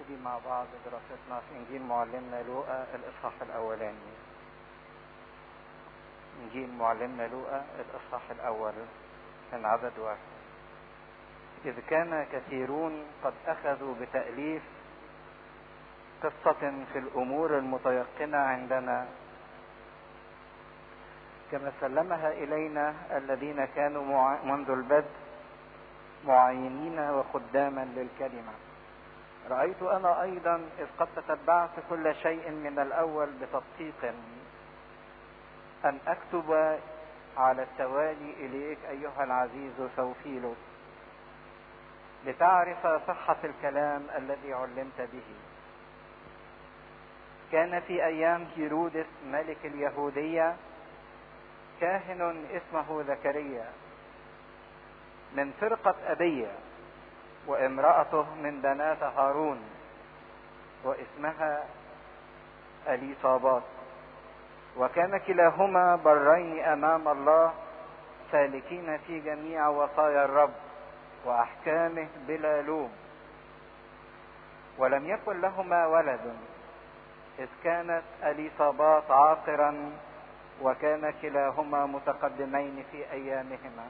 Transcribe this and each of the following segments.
نبتدي مع بعض دراستنا في انجيل معلمنا لوقا الاصحاح الاولاني انجيل معلمنا لوقا الاصحاح الاول من عدد واحد اذ كان كثيرون قد اخذوا بتاليف قصه في الامور المتيقنه عندنا كما سلمها الينا الذين كانوا منذ البدء معينين وخداما للكلمه رأيت أنا أيضا إذ قد تتبعت كل شيء من الأول بتدقيق أن أكتب على التوالي إليك أيها العزيز سوفيلوس لتعرف صحة الكلام الذي علمت به كان في أيام هيرودس ملك اليهودية كاهن اسمه زكريا من فرقة أبيه وامرأته من بنات هارون واسمها أليصابات وكان كلاهما برين أمام الله سالكين في جميع وصايا الرب وأحكامه بلا لوم ولم يكن لهما ولد إذ كانت أليصابات عاقرا وكان كلاهما متقدمين في أيامهما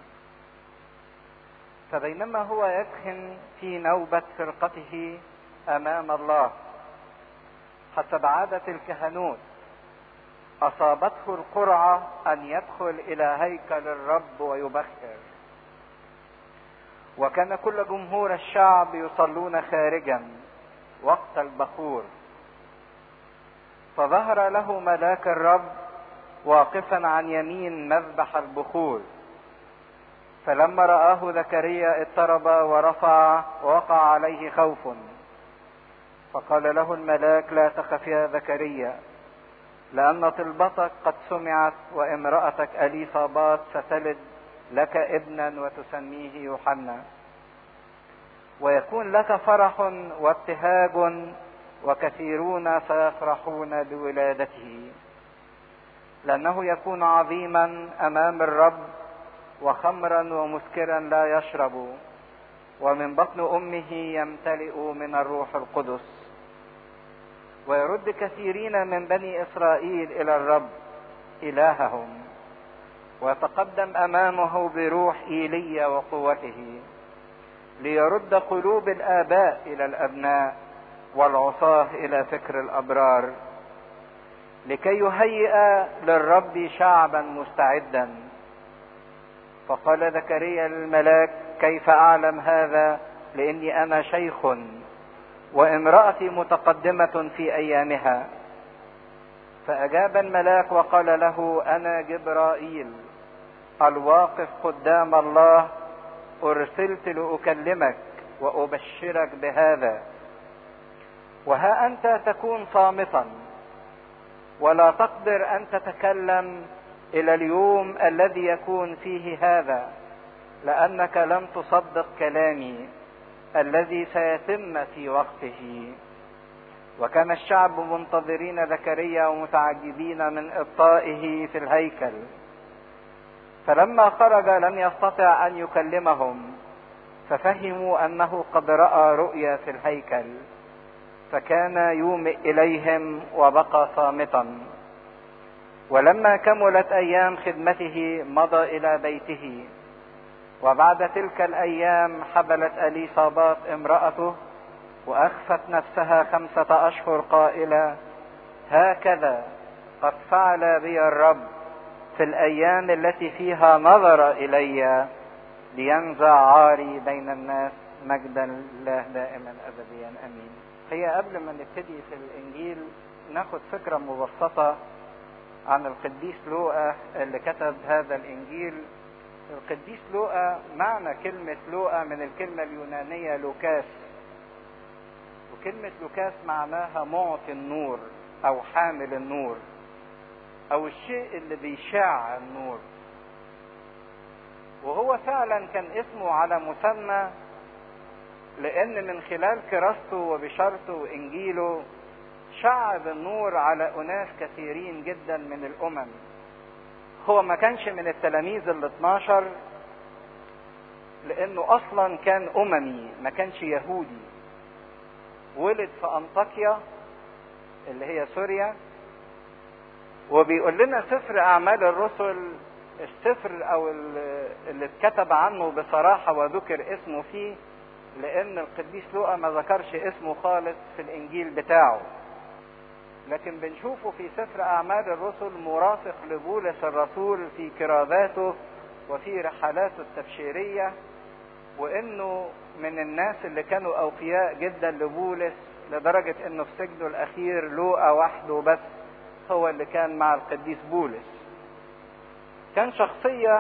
فبينما هو يكهن في نوبة فرقته أمام الله حسب عادة الكهنوت أصابته القرعة أن يدخل إلى هيكل الرب ويبخر وكان كل جمهور الشعب يصلون خارجا وقت البخور فظهر له ملاك الرب واقفا عن يمين مذبح البخور فلما رآه زكريا اضطرب ورفع ووقع عليه خوف فقال له الملاك لا تخف يا زكريا لأن طلبتك قد سمعت وامرأتك أليصابات ستلد لك ابنا وتسميه يوحنا ويكون لك فرح وابتهاج وكثيرون سيفرحون بولادته لأنه يكون عظيما أمام الرب وخمرا ومسكرا لا يشرب ومن بطن امه يمتلئ من الروح القدس ويرد كثيرين من بني اسرائيل الى الرب الههم ويتقدم امامه بروح ايليا وقوته ليرد قلوب الاباء الى الابناء والعصاه الى فكر الابرار لكي يهيئ للرب شعبا مستعدا فقال زكريا للملاك كيف اعلم هذا لاني انا شيخ وامراتي متقدمه في ايامها فاجاب الملاك وقال له انا جبرائيل الواقف قدام الله ارسلت لاكلمك وابشرك بهذا وها انت تكون صامتا ولا تقدر ان تتكلم الى اليوم الذي يكون فيه هذا لانك لم تصدق كلامي الذي سيتم في وقته وكان الشعب منتظرين زكريا ومتعجبين من ابطائه في الهيكل فلما خرج لم يستطع ان يكلمهم ففهموا انه قد راى رؤيا في الهيكل فكان يومئ اليهم وبقى صامتا ولما كملت ايام خدمته مضى الى بيته وبعد تلك الايام حبلت اليصابات امراته واخفت نفسها خمسه اشهر قائله هكذا قد فعل بي الرب في الايام التي فيها نظر الي لينزع عاري بين الناس مجدا لله دائما ابديا امين هي قبل ما نبتدي في الانجيل ناخد فكره مبسطه عن القديس لوقا اللي كتب هذا الانجيل القديس لوقا معنى كلمة لوقا من الكلمة اليونانية لوكاس وكلمة لوكاس معناها معطي النور أو حامل النور أو الشيء اللي بيشع النور وهو فعلا كان اسمه على مسمى لأن من خلال كراسته وبشارته وإنجيله شع بالنور على أناس كثيرين جدا من الأمم هو ما كانش من التلاميذ ال 12 لأنه أصلا كان أممي ما كانش يهودي ولد في انطاكيا اللي هي سوريا وبيقول لنا سفر اعمال الرسل السفر او اللي اتكتب عنه بصراحة وذكر اسمه فيه لان القديس لوقا ما ذكرش اسمه خالص في الانجيل بتاعه لكن بنشوفه في سفر اعمال الرسل مرافق لبولس الرسول في كرازاته وفي رحلاته التبشيرية وانه من الناس اللي كانوا اوفياء جدا لبولس لدرجة انه في سجنه الاخير لوقا وحده بس هو اللي كان مع القديس بولس كان شخصية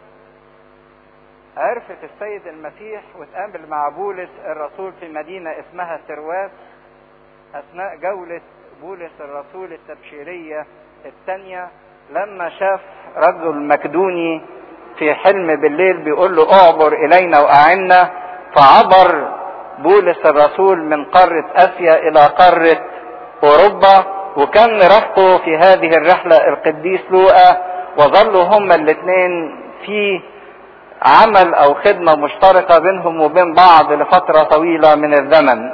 عرفت السيد المسيح وتقابل مع بولس الرسول في مدينة اسمها ترواس اثناء جولة بولس الرسول التبشيرية الثانية لما شاف رجل مكدوني في حلم بالليل بيقول له اعبر الينا واعنا فعبر بولس الرسول من قارة اسيا الى قارة اوروبا وكان رفقه في هذه الرحلة القديس لوقا وظلوا هما الاثنين في عمل او خدمة مشتركة بينهم وبين بعض لفترة طويلة من الزمن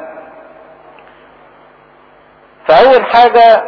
فاول حاجة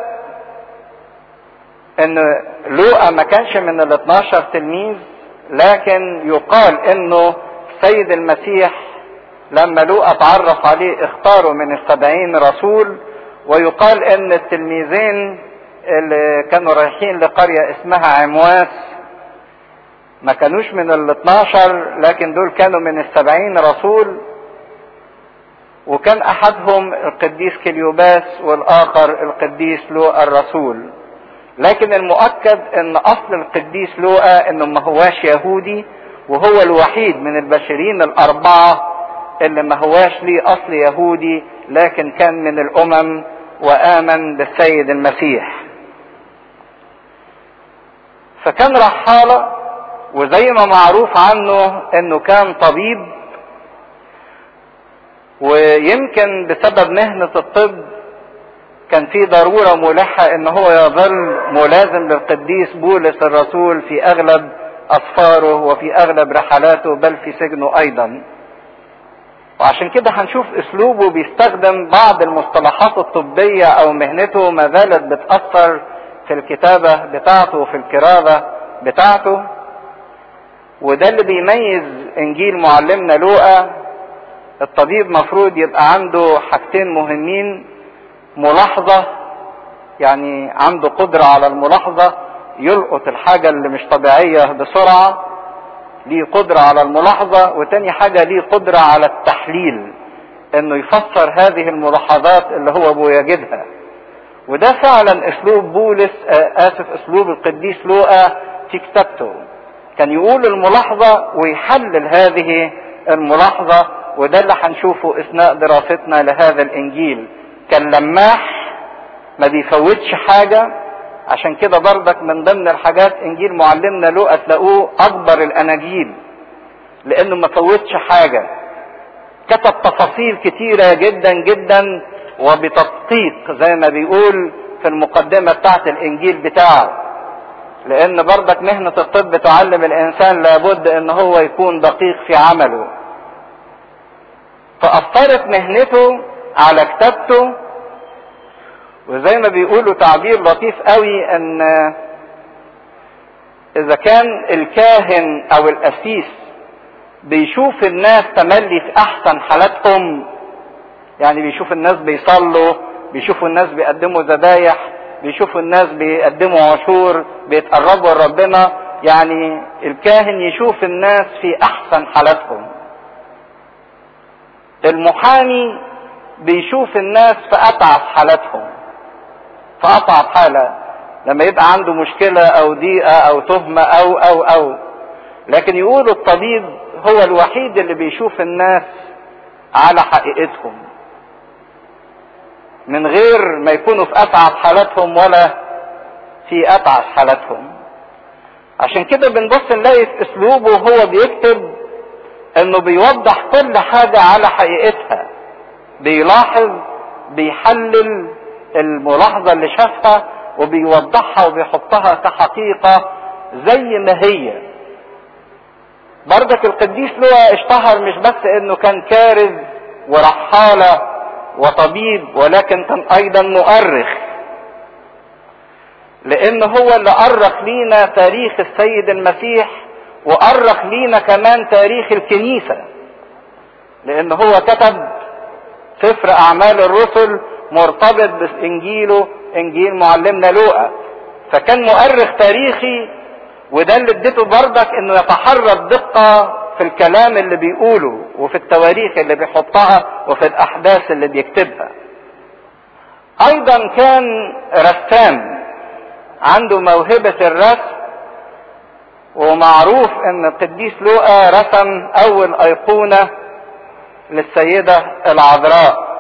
ان لوقا ما كانش من ال 12 تلميذ لكن يقال انه سيد المسيح لما لوقا اتعرف عليه اختاره من السبعين رسول ويقال ان التلميذين اللي كانوا رايحين لقرية اسمها عمواس ما كانوش من ال 12 لكن دول كانوا من السبعين رسول وكان احدهم القديس كليوباس والاخر القديس لوقا الرسول لكن المؤكد ان اصل القديس لوقا انه ما هواش يهودي وهو الوحيد من البشرين الاربعه اللي ما هواش ليه اصل يهودي لكن كان من الامم وامن بالسيد المسيح فكان رحالة وزي ما معروف عنه انه كان طبيب ويمكن بسبب مهنة الطب كان في ضرورة ملحة ان هو يظل ملازم للقديس بولس الرسول في اغلب اسفاره وفي اغلب رحلاته بل في سجنه ايضا وعشان كده هنشوف اسلوبه بيستخدم بعض المصطلحات الطبية او مهنته ما زالت بتأثر في الكتابة بتاعته وفي الكرابة بتاعته وده اللي بيميز انجيل معلمنا لوقا الطبيب مفروض يبقى عنده حاجتين مهمين ملاحظة يعني عنده قدرة على الملاحظة يلقط الحاجة اللي مش طبيعية بسرعة ليه قدرة على الملاحظة وتاني حاجة ليه قدرة على التحليل انه يفسر هذه الملاحظات اللي هو بيجدها وده فعلا اسلوب بولس اسف اسلوب القديس لوقا في كتابته كان يقول الملاحظة ويحلل هذه الملاحظة وده اللي هنشوفه اثناء دراستنا لهذا الانجيل كان لماح ما بيفوتش حاجة عشان كده برضك من ضمن الحاجات انجيل معلمنا لوقا تلاقوه اكبر الاناجيل لانه ما فوتش حاجة كتب تفاصيل كتيرة جدا جدا وبتدقيق زي ما بيقول في المقدمة بتاعت الانجيل بتاعه لان برضك مهنة الطب تعلم الانسان لابد ان هو يكون دقيق في عمله فاثرت مهنته على كتابته وزي ما بيقولوا تعبير لطيف قوي ان اذا كان الكاهن او القسيس بيشوف الناس تملي في احسن حالاتهم يعني بيشوف الناس بيصلوا بيشوفوا الناس بيقدموا ذبايح بيشوفوا الناس بيقدموا عشور بيتقربوا لربنا يعني الكاهن يشوف الناس في احسن حالاتهم المحامي بيشوف الناس في اتعب حالاتهم في اصعب حاله لما يبقى عنده مشكله او ضيقه او تهمه او او او لكن يقول الطبيب هو الوحيد اللي بيشوف الناس على حقيقتهم من غير ما يكونوا في اتعب حالاتهم ولا في اتعب حالاتهم عشان كده بنبص نلاقي في اسلوبه وهو بيكتب انه بيوضح كل حاجة على حقيقتها بيلاحظ بيحلل الملاحظة اللي شافها وبيوضحها وبيحطها كحقيقة زي ما هي بردك القديس لوقا اشتهر مش بس انه كان كارز ورحالة وطبيب ولكن كان ايضا مؤرخ لان هو اللي ارخ لينا تاريخ السيد المسيح وارخ لينا كمان تاريخ الكنيسة لان هو كتب سفر اعمال الرسل مرتبط بانجيله انجيل معلمنا لوقا فكان مؤرخ تاريخي وده اللي اديته بردك انه يتحرى الدقة في الكلام اللي بيقوله وفي التواريخ اللي بيحطها وفي الاحداث اللي بيكتبها ايضا كان رسام عنده موهبة الرسم ومعروف ان القديس لوقا رسم اول ايقونة للسيدة العذراء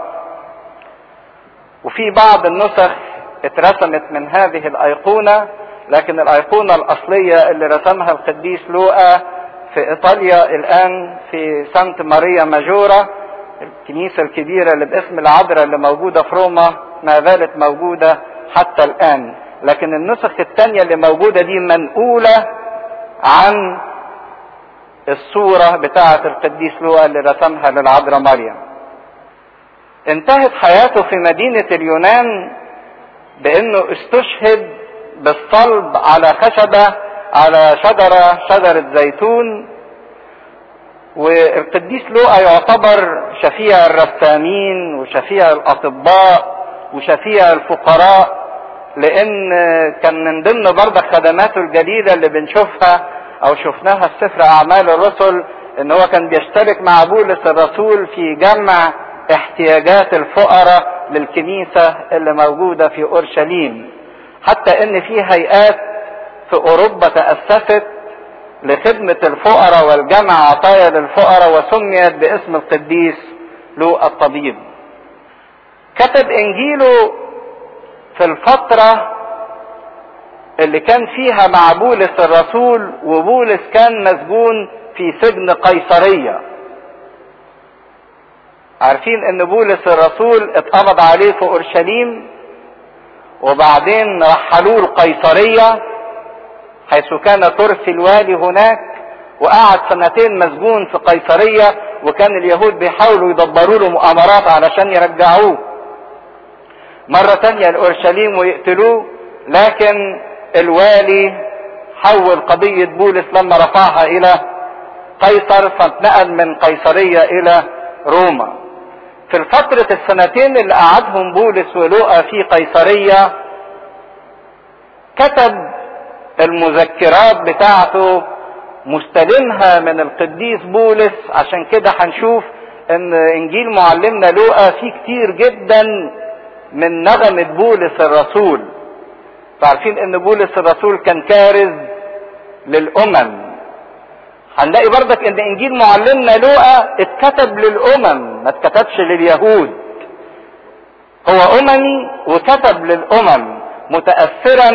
وفي بعض النسخ اترسمت من هذه الايقونة لكن الايقونة الاصلية اللي رسمها القديس لوقا في ايطاليا الان في سانت ماريا ماجورا الكنيسة الكبيرة اللي باسم العذراء اللي موجودة في روما ما زالت موجودة حتى الان لكن النسخ التانية اللي موجودة دي منقولة عن الصورة بتاعة القديس لوقا اللي رسمها للعذراء مريم انتهت حياته في مدينة اليونان بانه استشهد بالصلب على خشبة على شجرة شجرة زيتون والقديس لوقا يعتبر شفيع الرسامين وشفيع الاطباء وشفيع الفقراء لان كان من ضمن برضك خدماته الجديدة اللي بنشوفها او شفناها في سفر اعمال الرسل ان هو كان بيشترك مع بولس الرسول في جمع احتياجات الفقراء للكنيسة اللي موجودة في اورشليم حتى ان في هيئات في اوروبا تأسست لخدمة الفقراء والجمع عطايا للفقراء وسميت باسم القديس لوقا الطبيب كتب انجيله في الفترة اللي كان فيها مع بولس الرسول وبولس كان مسجون في سجن قيصرية عارفين ان بولس الرسول اتقبض عليه في اورشليم وبعدين رحلوه القيصرية حيث كان ترسي الوالي هناك وقعد سنتين مسجون في قيصرية وكان اليهود بيحاولوا يدبروا له مؤامرات علشان يرجعوه مرة تانية لأورشليم ويقتلوه لكن الوالي حول قضية بولس لما رفعها إلى قيصر فاتنقل من قيصرية إلى روما في الفترة السنتين اللي قعدهم بولس ولوقا في قيصرية كتب المذكرات بتاعته مستلمها من القديس بولس عشان كده هنشوف ان انجيل معلمنا لوقا فيه كتير جدا من نغمة بولس الرسول عارفين ان بولس الرسول كان كارز للامم هنلاقي بردك ان انجيل معلمنا لوقا اتكتب للامم ما اتكتبش لليهود هو اممي وكتب للامم متاثرا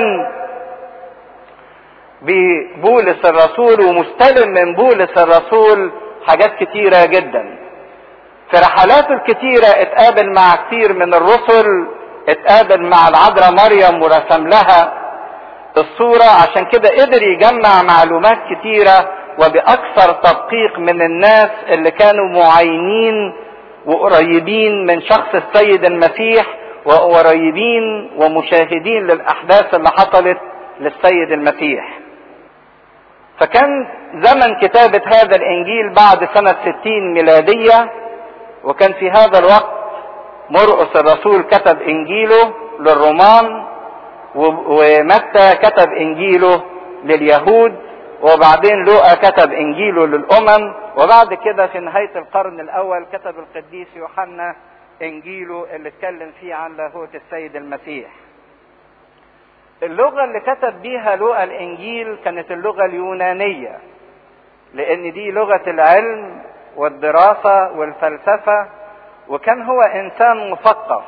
ببولس الرسول ومستلم من بولس الرسول حاجات كتيرة جدا في رحلاته الكتيرة اتقابل مع كتير من الرسل اتقابل مع العذراء مريم ورسم لها الصورة عشان كده قدر يجمع معلومات كتيرة وبأكثر تدقيق من الناس اللي كانوا معينين وقريبين من شخص السيد المسيح وقريبين ومشاهدين للأحداث اللي حصلت للسيد المسيح فكان زمن كتابة هذا الإنجيل بعد سنة 60 ميلادية وكان في هذا الوقت مرقس الرسول كتب إنجيله للرومان ومتى كتب إنجيله لليهود وبعدين لوقا كتب إنجيله للأمم وبعد كده في نهاية القرن الأول كتب القديس يوحنا إنجيله اللي اتكلم فيه عن لاهوت السيد المسيح اللغة اللي كتب بيها لوقا الإنجيل كانت اللغة اليونانية لأن دي لغة العلم والدراسة والفلسفة وكان هو إنسان مثقف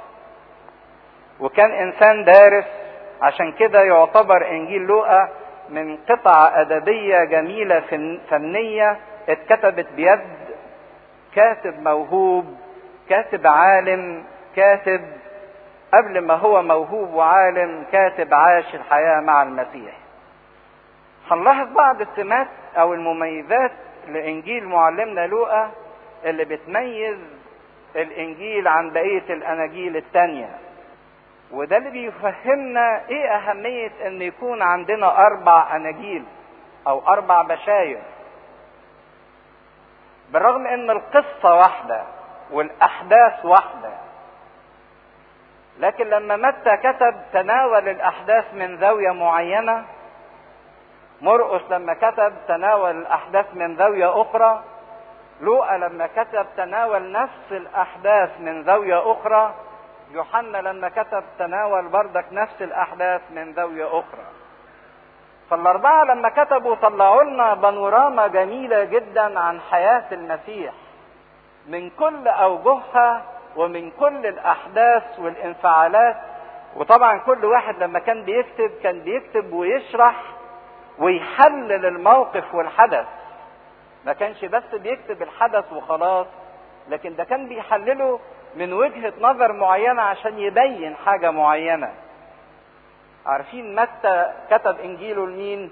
وكان إنسان دارس عشان كده يعتبر إنجيل لوقا من قطع أدبية جميلة فنية اتكتبت بيد كاتب موهوب كاتب عالم كاتب قبل ما هو موهوب وعالم كاتب عاش الحياة مع المسيح هنلاحظ بعض السمات او المميزات لانجيل معلمنا لوقا اللي بتميز الانجيل عن بقية الاناجيل التانية وده اللي بيفهمنا ايه اهمية ان يكون عندنا اربع اناجيل او اربع بشاير بالرغم ان القصة واحدة والاحداث واحدة لكن لما متى كتب تناول الاحداث من زاوية معينة مرقس لما كتب تناول الاحداث من زاوية اخرى لوقا لما كتب تناول نفس الاحداث من زاوية اخرى يوحنا لما كتب تناول بردك نفس الاحداث من زاوية اخرى فالاربعة لما كتبوا طلعوا لنا بانوراما جميلة جدا عن حياة المسيح من كل اوجهها ومن كل الاحداث والانفعالات وطبعا كل واحد لما كان بيكتب كان بيكتب ويشرح ويحلل الموقف والحدث ما كانش بس بيكتب الحدث وخلاص لكن ده كان بيحلله من وجهة نظر معينة عشان يبين حاجة معينة عارفين متى كتب انجيله لمين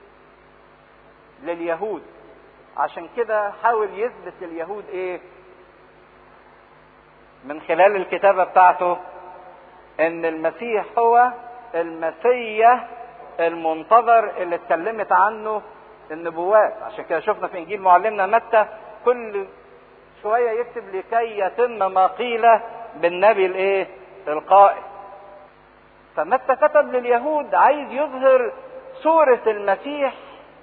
لليهود عشان كده حاول يثبت لليهود ايه من خلال الكتابة بتاعته ان المسيح هو المسيح المنتظر اللي اتكلمت عنه النبوات عشان كده شفنا في انجيل معلمنا متى كل شوية يكتب لكي يتم ما قيل بالنبي الايه القائل فمتى كتب لليهود عايز يظهر صورة المسيح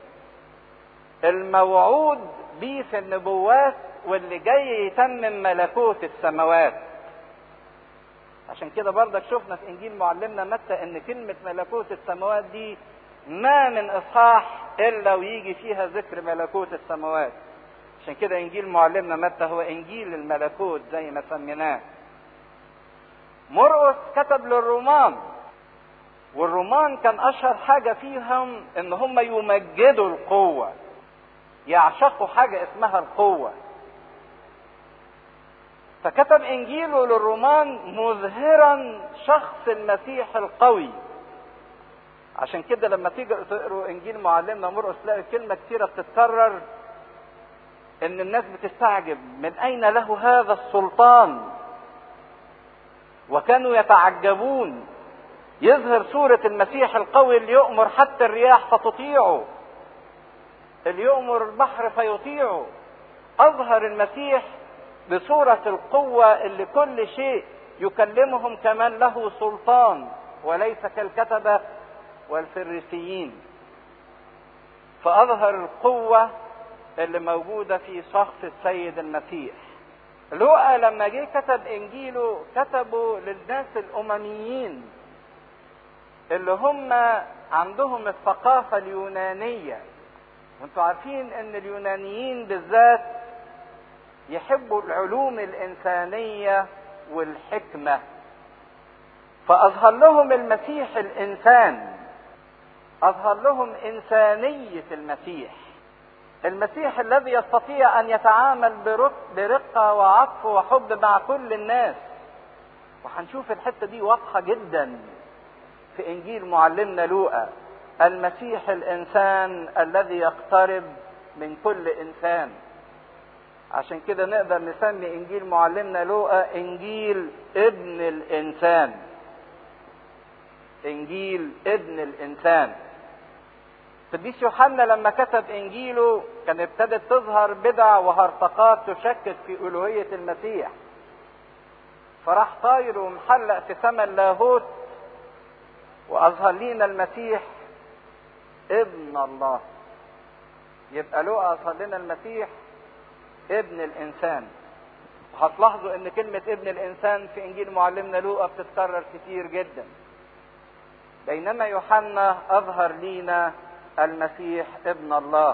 الموعود به في النبوات واللي جاي يتمم ملكوت السماوات عشان كده برضك شفنا في انجيل معلمنا متى ان كلمة ملكوت السماوات دي ما من اصحاح الا ويجي فيها ذكر ملكوت السماوات عشان كده انجيل معلمنا متى هو انجيل الملكوت زي ما سميناه مرقس كتب للرومان والرومان كان اشهر حاجة فيهم ان هم يمجدوا القوة يعشقوا حاجة اسمها القوة فكتب انجيله للرومان مظهرا شخص المسيح القوي عشان كده لما تيجي تقروا انجيل معلمنا مرقس تلاقي كلمه كثيره بتتكرر ان الناس بتستعجب من اين له هذا السلطان وكانوا يتعجبون يظهر صورة المسيح القوي اللي يؤمر حتى الرياح فتطيعه اللي يؤمر البحر فيطيعه أظهر المسيح بصورة القوة اللي كل شيء يكلمهم كمان له سلطان وليس كالكتبة والفريسيين فأظهر القوة اللي موجودة في شخص السيد المسيح لوقا لما جه كتب انجيله كتبه للناس الامميين اللي هم عندهم الثقافة اليونانية وانتوا عارفين ان اليونانيين بالذات يحبوا العلوم الانسانية والحكمة فاظهر لهم المسيح الانسان اظهر لهم انسانية المسيح المسيح الذي يستطيع ان يتعامل برقة وعطف وحب مع كل الناس وهنشوف الحتة دي واضحة جدا في انجيل معلمنا لوقا المسيح الانسان الذي يقترب من كل انسان عشان كده نقدر نسمي انجيل معلمنا لوقا انجيل ابن الانسان انجيل ابن الانسان قديس يوحنا لما كتب انجيله كان ابتدت تظهر بدع وهرطقات تشكك في الوهيه المسيح فراح طاير ومحلق في سما اللاهوت واظهر لينا المسيح ابن الله يبقى له اظهر لنا المسيح ابن الانسان وهتلاحظوا ان كلمة ابن الانسان في انجيل معلمنا لوقا بتتكرر كتير جدا بينما يوحنا اظهر لينا المسيح ابن الله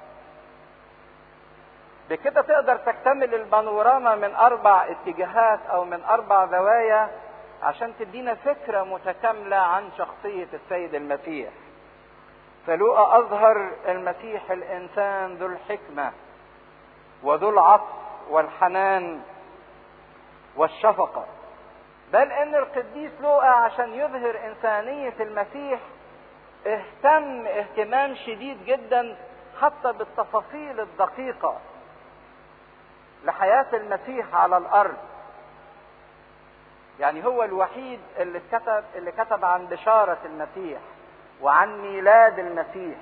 بكده تقدر تكتمل البانوراما من اربع اتجاهات او من اربع زوايا عشان تدينا فكرة متكاملة عن شخصية السيد المسيح فلوقا اظهر المسيح الانسان ذو الحكمة وذو العطف والحنان والشفقة بل ان القديس لوقا عشان يظهر انسانية المسيح اهتم اهتمام شديد جدا حتى بالتفاصيل الدقيقة لحياة المسيح على الارض يعني هو الوحيد اللي كتب اللي كتب عن بشارة المسيح وعن ميلاد المسيح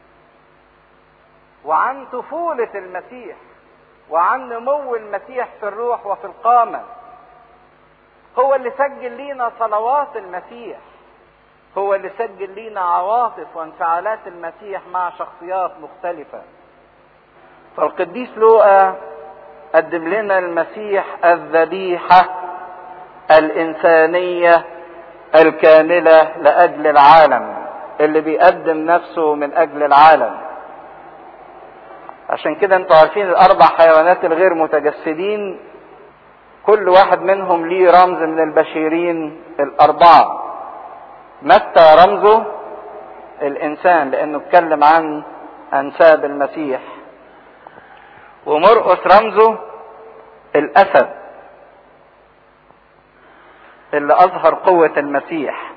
وعن طفولة المسيح وعن نمو المسيح في الروح وفي القامة هو اللي سجل لينا صلوات المسيح هو اللي سجل لينا عواطف وانفعالات المسيح مع شخصيات مختلفة فالقديس لوقا قدم لنا المسيح الذبيحة الإنسانية الكاملة لأجل العالم اللي بيقدم نفسه من أجل العالم عشان كده انتوا عارفين الأربع حيوانات الغير متجسدين كل واحد منهم ليه رمز من البشيرين الأربعة متى رمزه الإنسان لأنه اتكلم عن أنساب المسيح ومرقس رمزه الأسد اللي أظهر قوة المسيح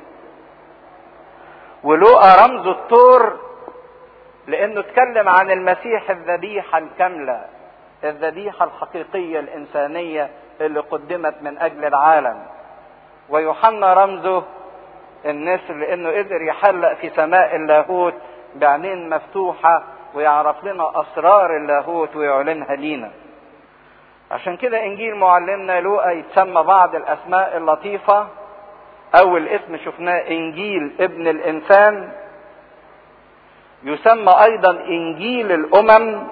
ولوقا رمزه الثور لأنه اتكلم عن المسيح الذبيحة الكاملة الذبيحة الحقيقية الإنسانية اللي قدمت من أجل العالم ويوحنا رمزه النسر لأنه قدر يحلق في سماء اللاهوت بعينين مفتوحة ويعرف لنا أسرار اللاهوت ويعلنها لينا عشان كده إنجيل معلمنا لوقا يتسمى بعض الأسماء اللطيفة أول اسم شفناه إنجيل ابن الإنسان يسمى أيضا إنجيل الأمم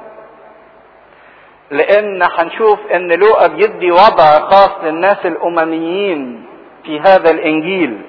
لأن هنشوف إن لوقا بيدي وضع خاص للناس الأمميين في هذا الإنجيل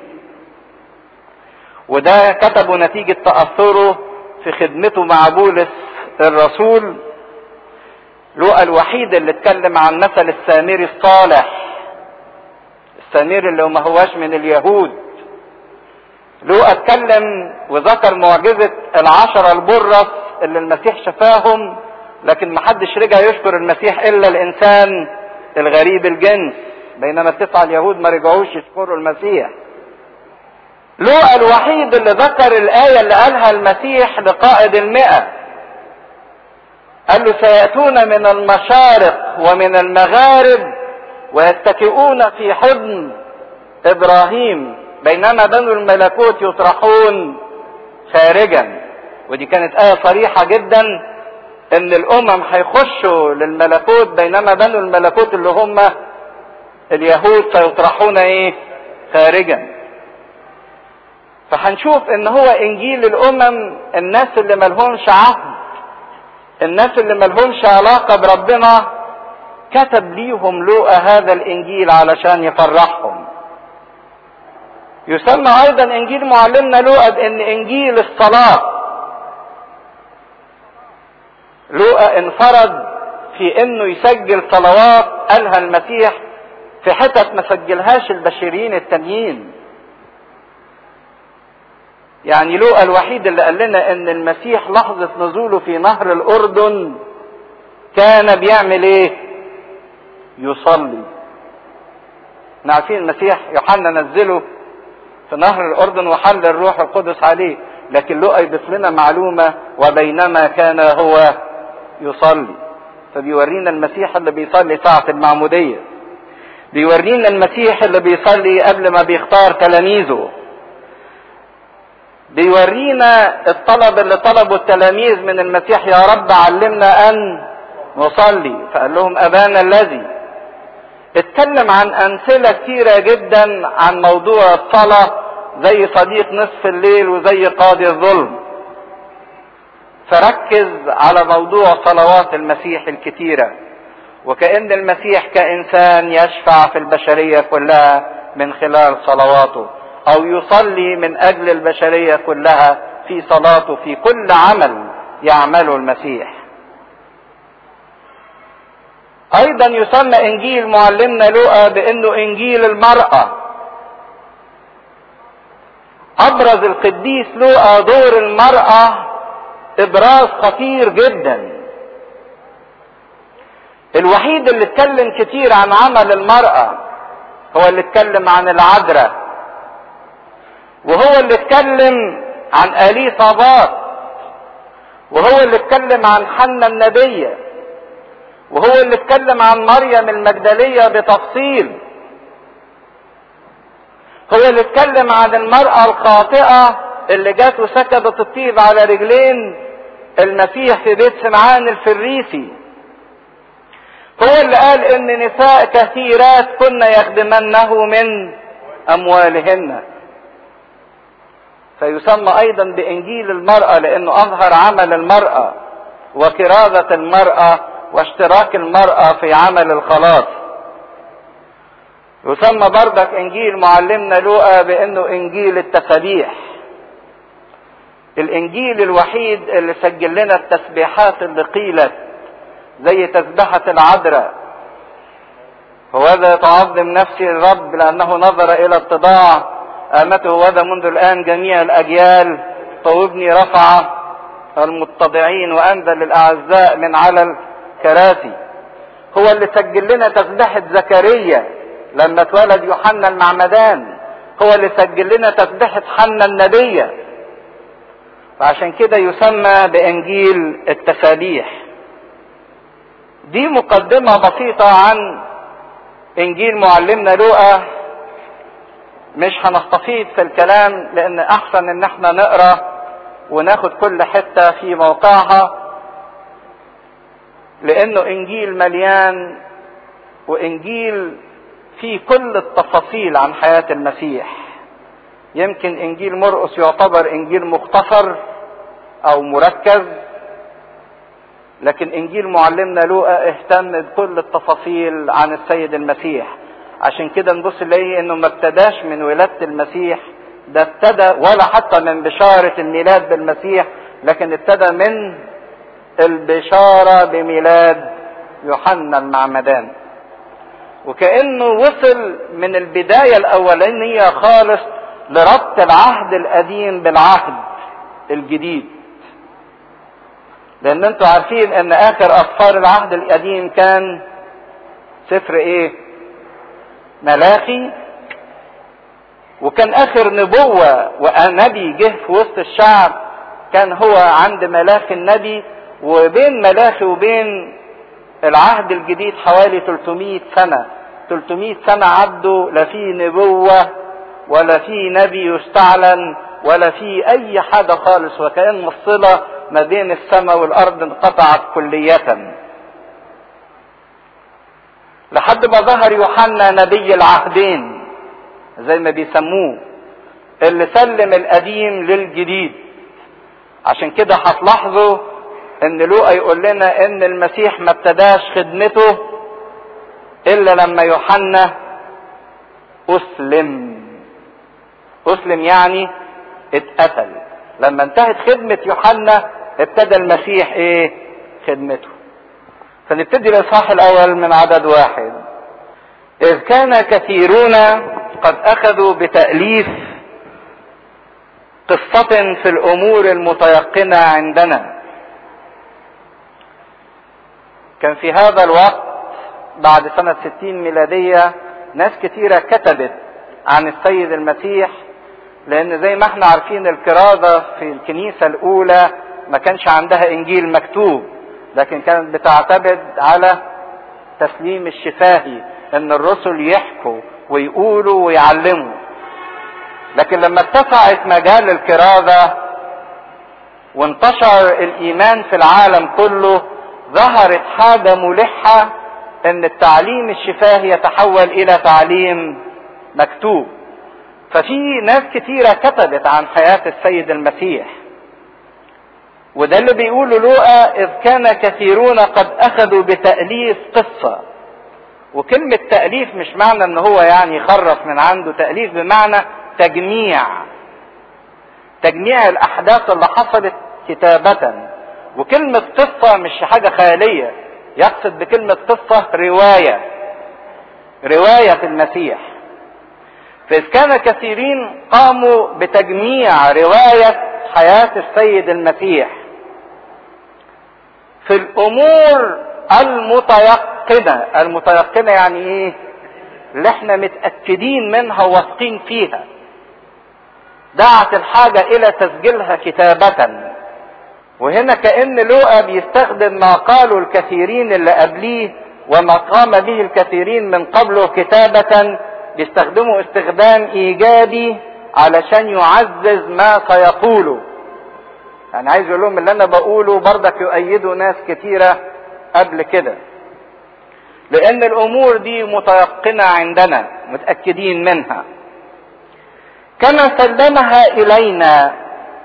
وده كتبه نتيجة تأثره في خدمته مع بولس الرسول لوقا الوحيد اللي اتكلم عن مثل السامري الصالح السامري اللي ما هواش من اليهود لوقا اتكلم وذكر معجزة العشرة البرص اللي المسيح شفاهم لكن محدش رجع يشكر المسيح الا الانسان الغريب الجنس بينما التسعة اليهود ما رجعوش يشكروا المسيح لوقا الوحيد اللي ذكر الآية اللي قالها المسيح لقائد المئة قال له سيأتون من المشارق ومن المغارب ويتكئون في حضن إبراهيم بينما بنو الملكوت يطرحون خارجا ودي كانت آية صريحة جدا إن الأمم هيخشوا للملكوت بينما بنو الملكوت اللي هم اليهود سيطرحون إيه؟ خارجا فهنشوف ان هو انجيل الامم الناس اللي ملهمش عهد الناس اللي ملهمش علاقة بربنا كتب ليهم لوقا هذا الانجيل علشان يفرحهم يسمى ايضا انجيل معلمنا لوقا بان انجيل الصلاة لوقا انفرد في انه يسجل صلوات قالها المسيح في حتت ما سجلهاش البشريين التانيين يعني لوقا الوحيد اللي قال لنا ان المسيح لحظة نزوله في نهر الاردن كان بيعمل ايه يصلي احنا عارفين المسيح يوحنا نزله في نهر الاردن وحل الروح القدس عليه لكن لوقا يضيف لنا معلومة وبينما كان هو يصلي فبيورينا المسيح اللي بيصلي ساعة المعمودية بيورينا المسيح اللي بيصلي قبل ما بيختار تلاميذه بيورينا الطلب اللي طلبه التلاميذ من المسيح يا رب علمنا ان نصلي فقال لهم ابانا الذي اتكلم عن امثله كتيره جدا عن موضوع الصلاه زي صديق نصف الليل وزي قاضي الظلم فركز على موضوع صلوات المسيح الكتيره وكأن المسيح كإنسان يشفع في البشرية كلها من خلال صلواته او يصلي من اجل البشرية كلها في صلاته في كل عمل يعمله المسيح ايضا يسمى انجيل معلمنا لوقا بانه انجيل المرأة ابرز القديس لوقا دور المرأة ابراز خطير جدا الوحيد اللي اتكلم كتير عن عمل المرأة هو اللي اتكلم عن العذراء وهو اللي اتكلم عن اليصابات وهو اللي اتكلم عن حنا النبية وهو اللي اتكلم عن مريم المجدلية بتفصيل هو اللي اتكلم عن المرأة الخاطئة اللي جات وسكبت الطيب على رجلين المسيح في بيت سمعان الفريسي هو اللي قال ان نساء كثيرات كن يخدمنه من اموالهن فيسمى ايضا بانجيل المرأة لانه اظهر عمل المرأة وكرازة المرأة واشتراك المرأة في عمل الخلاص يسمى بردك انجيل معلمنا لوقا بانه انجيل التسابيح الانجيل الوحيد اللي سجل لنا التسبيحات اللي قيلت زي تسبحة العذراء هوذا تعظم نفسي الرب لأنه نظر إلى اتضاع آمته وذا منذ الآن جميع الأجيال طوبني رفع المتضعين وأنزل الأعزاء من على الكراسي هو اللي سجل لنا تسبحة زكريا لما اتولد يوحنا المعمدان هو اللي سجل لنا تسبحة حنا النبية فعشان كده يسمى بإنجيل التسابيح دي مقدمة بسيطة عن انجيل معلمنا لوقا مش هنستفيد في الكلام لان احسن ان احنا نقرا وناخد كل حتة في موقعها لانه انجيل مليان وانجيل فيه كل التفاصيل عن حياة المسيح يمكن انجيل مرقس يعتبر انجيل مختصر او مركز لكن انجيل معلمنا لوقا اهتم بكل التفاصيل عن السيد المسيح عشان كده نبص نلاقي انه ما ابتداش من ولادة المسيح ده ابتدى ولا حتى من بشارة الميلاد بالمسيح لكن ابتدى من البشارة بميلاد يوحنا المعمدان وكأنه وصل من البداية الأولانية خالص لربط العهد القديم بالعهد الجديد لان انتوا عارفين ان اخر اسفار العهد القديم كان سفر ايه ملاخي وكان اخر نبوة ونبي جه في وسط الشعب كان هو عند ملاخي النبي وبين ملاخي وبين العهد الجديد حوالي 300 سنة 300 سنة عدوا لا في نبوة ولا في نبي يستعلن ولا في اي حاجة خالص وكأن الصلة ما بين السماء والارض انقطعت كلية لحد ما ظهر يوحنا نبي العهدين زي ما بيسموه اللي سلم القديم للجديد عشان كده هتلاحظوا ان لوقا يقول لنا ان المسيح ما ابتداش خدمته الا لما يوحنا اسلم اسلم يعني اتقتل لما انتهت خدمة يوحنا ابتدى المسيح ايه خدمته فنبتدي الاصحاح الاول من عدد واحد اذ كان كثيرون قد اخذوا بتأليف قصة في الامور المتيقنة عندنا كان في هذا الوقت بعد سنة ستين ميلادية ناس كثيرة كتبت عن السيد المسيح لان زي ما احنا عارفين الكرازة في الكنيسة الاولى ما كانش عندها انجيل مكتوب لكن كانت بتعتمد على تسليم الشفاهي ان الرسل يحكوا ويقولوا ويعلموا لكن لما اتسعت مجال الكرازة وانتشر الايمان في العالم كله ظهرت حاجة ملحة ان التعليم الشفاهي يتحول الى تعليم مكتوب ففي ناس كتيرة كتبت عن حياة السيد المسيح وده اللي بيقوله لوقا إذ كان كثيرون قد أخذوا بتأليف قصة وكلمة تأليف مش معنى ان هو يعني يخرف من عنده تأليف بمعنى تجميع تجميع الأحداث اللي حصلت كتابة وكلمة قصة مش حاجة خيالية يقصد بكلمة قصة رواية رواية في المسيح فإذ كان كثيرين قاموا بتجميع رواية حياة السيد المسيح في الأمور المتيقنة المتيقنة يعني إيه؟ اللي احنا متأكدين منها وواثقين فيها دعت الحاجة إلى تسجيلها كتابة وهنا كأن لوقا بيستخدم ما قاله الكثيرين اللي قبليه وما قام به الكثيرين من قبله كتابة بيستخدمه استخدام ايجابي علشان يعزز ما سيقوله يعني عايز يقول لهم اللي انا بقوله برضك يؤيده ناس كتيرة قبل كده لان الامور دي متيقنة عندنا متأكدين منها كما سلمها الينا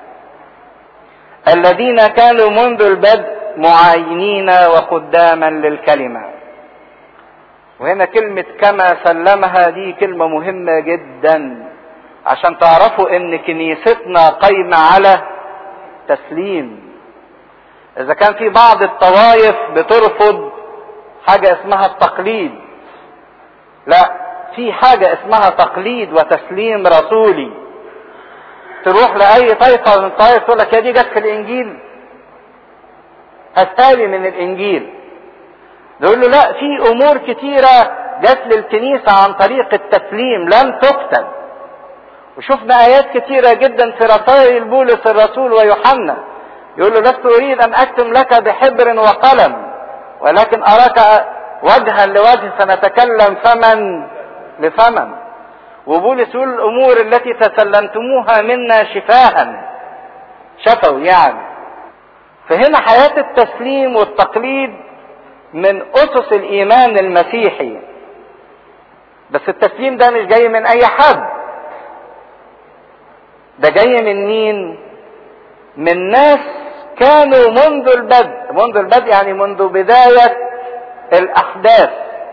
الذين كانوا منذ البدء معاينين وخداما للكلمة وهنا كلمة كما سلمها دي كلمة مهمة جدا عشان تعرفوا ان كنيستنا قايمة على تسليم اذا كان في بعض الطوائف بترفض حاجة اسمها التقليد لا في حاجة اسمها تقليد وتسليم رسولي تروح لأي طائفة من الطوائف تقول لك يا دي جت في الإنجيل هتالي من الإنجيل يقول له لا في أمور كتيرة جت للكنيسة عن طريق التسليم لم تكتب وشفنا آيات كتيرة جدا في رسائل بولس الرسول ويوحنا يقول له لست أريد أن أكتم لك بحبر وقلم ولكن أراك وجها لوجه سنتكلم فمن لفمن وبولس يقول الأمور التي تسلمتموها منا شفاها شفوا يعني فهنا حياة التسليم والتقليد من أسس الإيمان المسيحي بس التسليم ده مش جاي من أي حد ده جاي من مين من ناس كانوا منذ البدء منذ البدء يعني منذ بداية الأحداث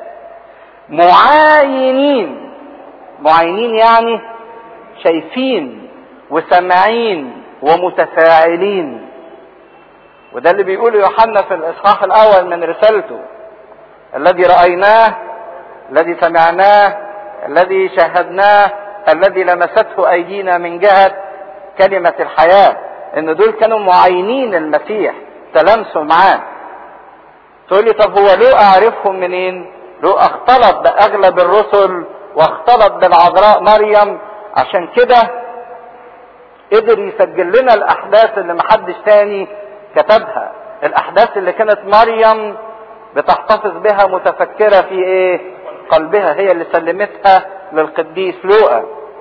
معاينين معاينين يعني شايفين وسامعين ومتفاعلين وده اللي بيقوله يوحنا في الإصحاح الأول من رسالته الذي رأيناه الذي سمعناه الذي شاهدناه الذي لمسته ايدينا من جهة كلمة الحياة ان دول كانوا معينين المسيح تلامسوا معاه تقول لي طب هو لو اعرفهم منين لو اختلط باغلب الرسل واختلط بالعذراء مريم عشان كده قدر يسجل لنا الاحداث اللي محدش تاني كتبها الاحداث اللي كانت مريم بتحتفظ بها متفكرة في ايه قلبها هي اللي سلمتها للقديس لوقا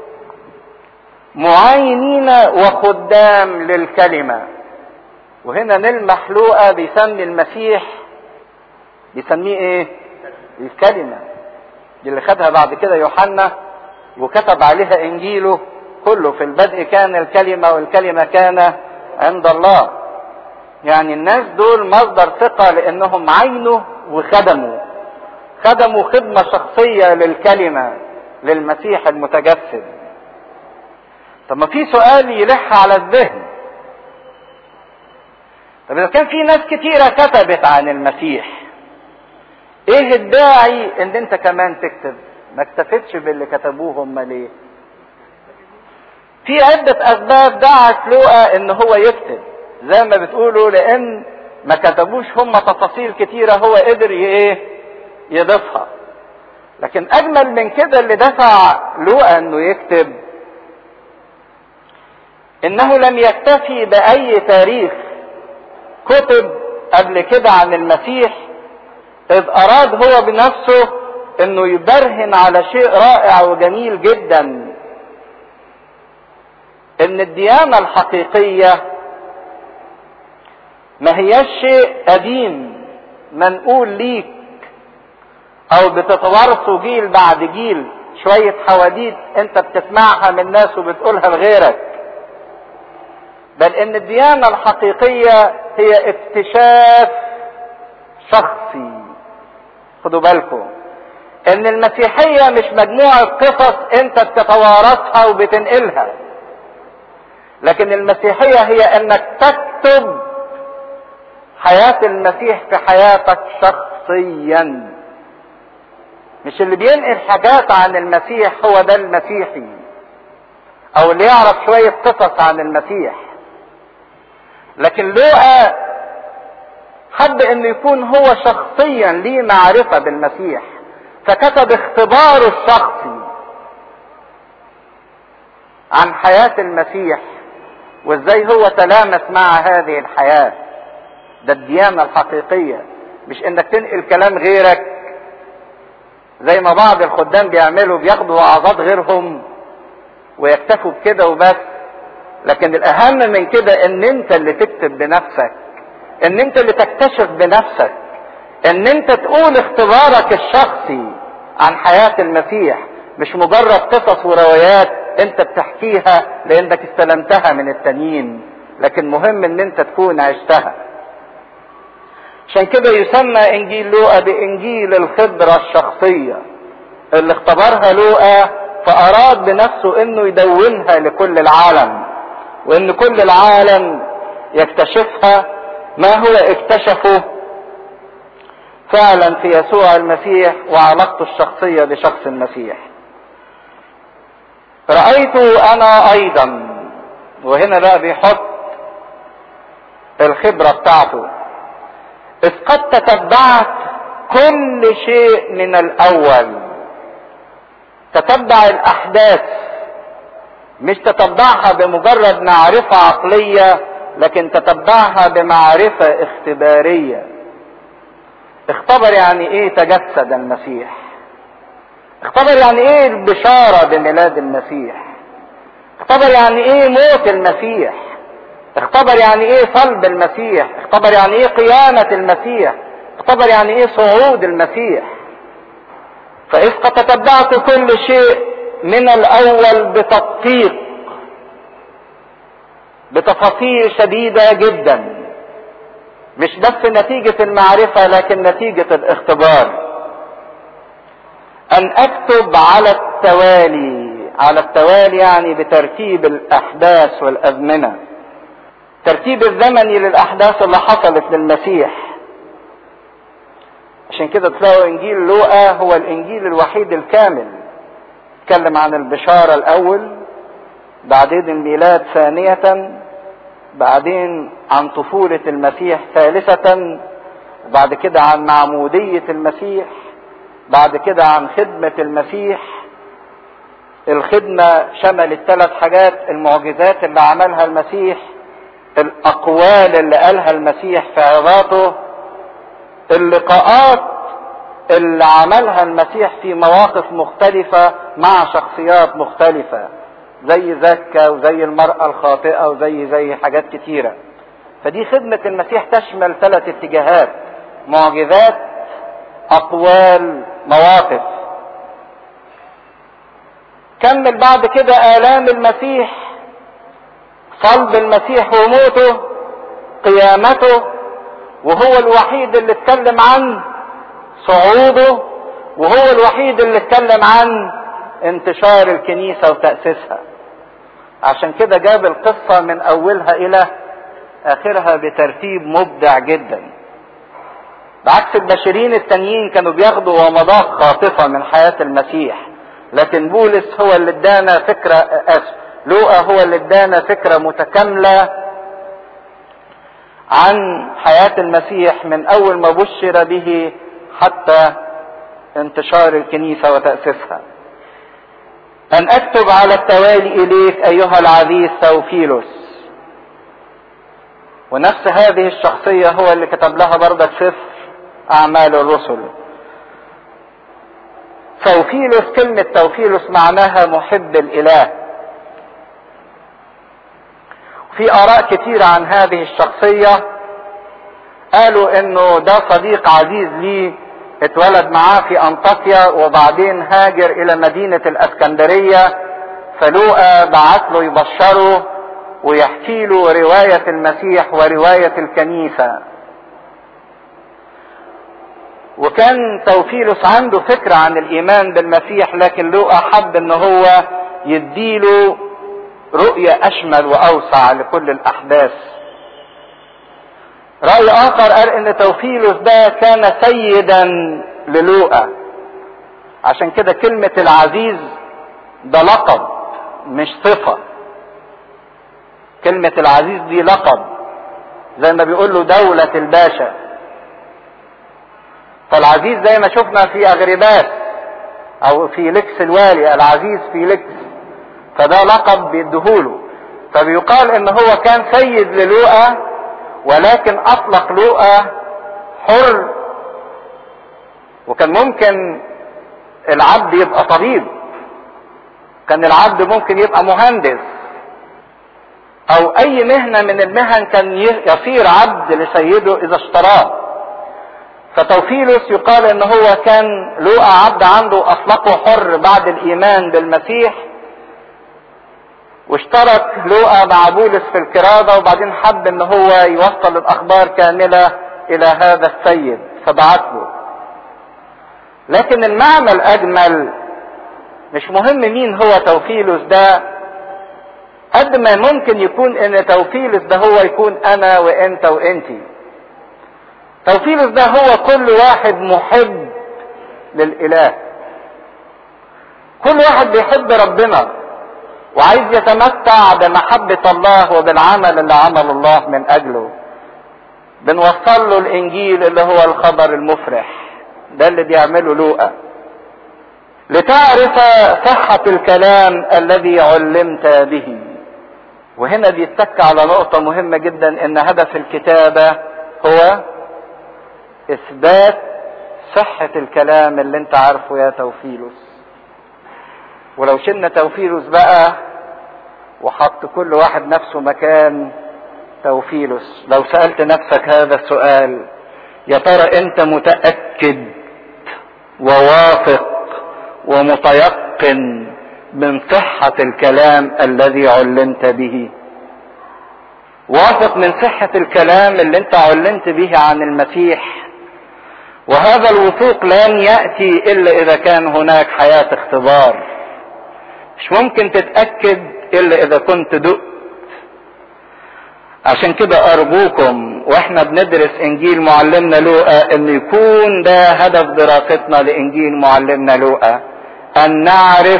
معاينين وخدام للكلمة وهنا نلمح لوقا بيسمي المسيح بيسميه ايه الكلمة دي اللي خدها بعد كده يوحنا وكتب عليها انجيله كله في البدء كان الكلمة والكلمة كان عند الله يعني الناس دول مصدر ثقة لانهم عينوا وخدموا خدموا خدمة شخصية للكلمة للمسيح المتجسد طب ما في سؤال يلح على الذهن طب اذا كان في ناس كتيرة كتبت عن المسيح ايه الداعي ان انت كمان تكتب ما اكتفتش باللي كتبوه هم ليه في عدة اسباب دعت لوقا ان هو يكتب زي ما بتقولوا لان ما كتبوش هم تفاصيل كتيرة هو قدر ايه يضيفها لكن اجمل من كده اللي دفع لوقا انه يكتب انه لم يكتفي باي تاريخ كتب قبل كده عن المسيح اذ اراد هو بنفسه انه يبرهن على شيء رائع وجميل جدا ان الديانة الحقيقية ما هياش شيء قديم منقول ليك او بتتوارثه جيل بعد جيل شوية حواديت انت بتسمعها من ناس وبتقولها لغيرك بل ان الديانة الحقيقية هي اكتشاف شخصي خدوا بالكم ان المسيحية مش مجموعة قصص انت بتتوارثها وبتنقلها لكن المسيحية هي انك تكتب حياة المسيح في حياتك شخصيا مش اللي بينقل حاجات عن المسيح هو ده المسيحي او اللي يعرف شوية قصص عن المسيح لكن لوقا حب انه يكون هو شخصيا ليه معرفة بالمسيح فكتب اختباره الشخصي عن حياة المسيح وازاي هو تلامس مع هذه الحياة ده الديانة الحقيقية مش انك تنقل كلام غيرك زي ما بعض الخدام بيعملوا بياخدوا وعظات غيرهم ويكتفوا بكده وبس لكن الاهم من كده ان انت اللي تكتب بنفسك ان انت اللي تكتشف بنفسك ان انت تقول اختبارك الشخصي عن حياة المسيح مش مجرد قصص وروايات انت بتحكيها لانك استلمتها من التانيين لكن مهم ان انت تكون عشتها عشان كده يسمى انجيل لوقا بانجيل الخبرة الشخصية اللي اختبرها لوقا فاراد بنفسه انه يدونها لكل العالم وان كل العالم يكتشفها ما هو اكتشفه فعلا في يسوع المسيح وعلاقته الشخصية بشخص المسيح رأيت انا ايضا وهنا بقى بيحط الخبرة بتاعته اذ قد تتبعت كل شيء من الاول تتبع الاحداث مش تتبعها بمجرد معرفة عقلية لكن تتبعها بمعرفة اختبارية اختبر يعني ايه تجسد المسيح اختبر يعني ايه البشارة بميلاد المسيح اختبر يعني ايه موت المسيح اختبر يعني ايه صلب المسيح اختبر يعني ايه قيامة المسيح اختبر يعني ايه صعود المسيح فإذ قد تتبعت كل شيء من الأول بتدقيق بتفاصيل شديدة جدا مش بس نتيجة المعرفة لكن نتيجة الاختبار أن أكتب على التوالي على التوالي يعني بترتيب الأحداث والأزمنة الترتيب الزمني للأحداث اللي حصلت للمسيح عشان كده تلاقوا إنجيل لوقا هو الإنجيل الوحيد الكامل اتكلم عن البشارة الأول بعدين الميلاد ثانية بعدين عن طفولة المسيح ثالثة وبعد كده عن معمودية المسيح بعد كده عن خدمة المسيح الخدمة شملت ثلاث حاجات المعجزات اللي عملها المسيح الأقوال اللي قالها المسيح في عظاته اللقاءات اللي عملها المسيح في مواقف مختلفة مع شخصيات مختلفة زي زكا وزي المرأة الخاطئة وزي زي حاجات كتيرة فدي خدمة المسيح تشمل ثلاث اتجاهات معجزات أقوال مواقف كمل بعد كده آلام المسيح صلب المسيح وموته قيامته وهو الوحيد اللي اتكلم عن صعوده وهو الوحيد اللي اتكلم عن انتشار الكنيسة وتأسيسها عشان كده جاب القصة من أولها إلى آخرها بترتيب مبدع جدا بعكس البشرين التانيين كانوا بياخدوا ومضات خاطفة من حياة المسيح لكن بولس هو اللي ادانا فكرة أسف لوقا هو اللي ادانا فكرة متكاملة عن حياة المسيح من أول ما بشر به حتى انتشار الكنيسة وتأسيسها أن أكتب على التوالي إليك أيها العزيز سوفيلوس ونفس هذه الشخصية هو اللي كتب لها بردك سفر أعمال الرسل توفيلوس كلمة توفيلوس معناها محب الإله في آراء كتيرة عن هذه الشخصية قالوا انه ده صديق عزيز ليه اتولد معاه في انطاكيا وبعدين هاجر الى مدينة الاسكندرية فلوقا بعت له يبشره ويحكي له رواية المسيح ورواية الكنيسة وكان توفيلوس عنده فكرة عن الايمان بالمسيح لكن لوقا حب ان هو يديله رؤية اشمل واوسع لكل الاحداث رأي آخر قال إن توفيلوس ده كان سيدا للوقا عشان كده كلمة العزيز ده لقب مش صفة كلمة العزيز دي لقب زي ما بيقول له دولة الباشا فالعزيز زي ما شفنا في أغرباس أو في لكس الوالي العزيز في لكس فده لقب بيديهوله فبيقال إن هو كان سيد للوقا ولكن اطلق لوقا حر وكان ممكن العبد يبقى طبيب كان العبد ممكن يبقى مهندس او اي مهنة من المهن كان يصير عبد لسيده اذا اشتراه فتوفيلوس يقال ان هو كان لقى عبد عنده اطلقه حر بعد الايمان بالمسيح واشترك لوقا مع بولس في الكرادة وبعدين حب ان هو يوصل الاخبار كاملة الى هذا السيد فبعت له لكن المعنى الاجمل مش مهم مين هو توفيلوس ده قد ما ممكن يكون ان توفيلوس ده هو يكون انا وانت وانتي توفيلوس ده هو كل واحد محب للاله كل واحد بيحب ربنا وعايز يتمتع بمحبة الله وبالعمل اللي عمل الله من أجله بنوصل له الإنجيل اللي هو الخبر المفرح ده اللي بيعمله لوقا لتعرف صحة الكلام الذي علمت به وهنا بيتك على نقطة مهمة جدا ان هدف الكتابة هو اثبات صحة الكلام اللي انت عارفه يا توفيلوس ولو شلنا توفيلوس بقى وحط كل واحد نفسه مكان توفيلوس لو سألت نفسك هذا السؤال يا ترى انت متأكد وواثق ومتيقن من صحة الكلام الذي علمت به واثق من صحة الكلام اللي انت علمت به عن المسيح وهذا الوثوق لن يأتي إلا إذا كان هناك حياة اختبار مش ممكن تتأكد إلا إذا كنت دقت عشان كده أرجوكم وإحنا بندرس إنجيل معلمنا لوقا إن يكون ده هدف دراستنا لإنجيل معلمنا لوقا أن نعرف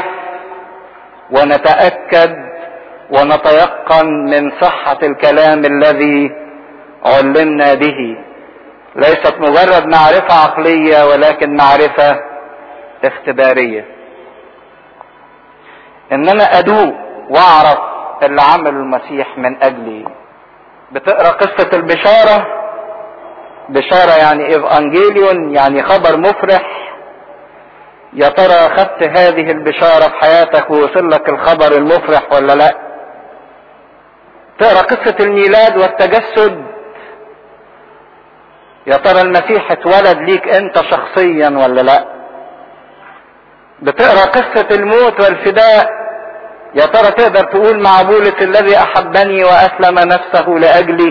ونتأكد ونتيقن من صحة الكلام الذي علمنا به ليست مجرد معرفة عقلية ولكن معرفة اختبارية ان انا ادوق واعرف اللي عمله المسيح من اجلي بتقرا قصة البشارة بشارة يعني ايفانجيليون يعني خبر مفرح يا ترى خدت هذه البشارة في حياتك ووصل لك الخبر المفرح ولا لا تقرا قصة الميلاد والتجسد يا ترى المسيح اتولد ليك انت شخصيا ولا لا بتقرا قصة الموت والفداء يا ترى تقدر تقول مع بولس الذي احبني واسلم نفسه لاجلي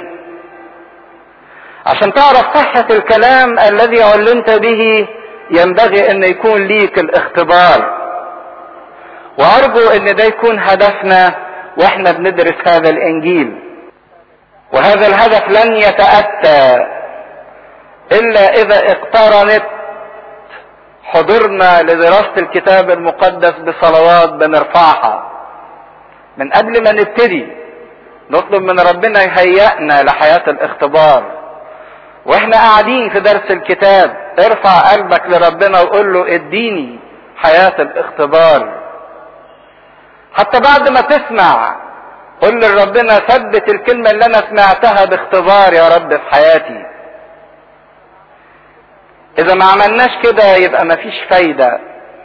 عشان تعرف صحة الكلام الذي علمت به ينبغي ان يكون ليك الاختبار وارجو ان ده يكون هدفنا واحنا بندرس هذا الانجيل وهذا الهدف لن يتأتى الا اذا اقترنت حضورنا لدراسة الكتاب المقدس بصلوات بنرفعها من قبل ما نبتدي نطلب من ربنا يهيئنا لحياة الاختبار واحنا قاعدين في درس الكتاب ارفع قلبك لربنا وقول له اديني حياة الاختبار حتى بعد ما تسمع قل لربنا ثبت الكلمة اللي انا سمعتها باختبار يا رب في حياتي اذا ما عملناش كده يبقى مفيش فايدة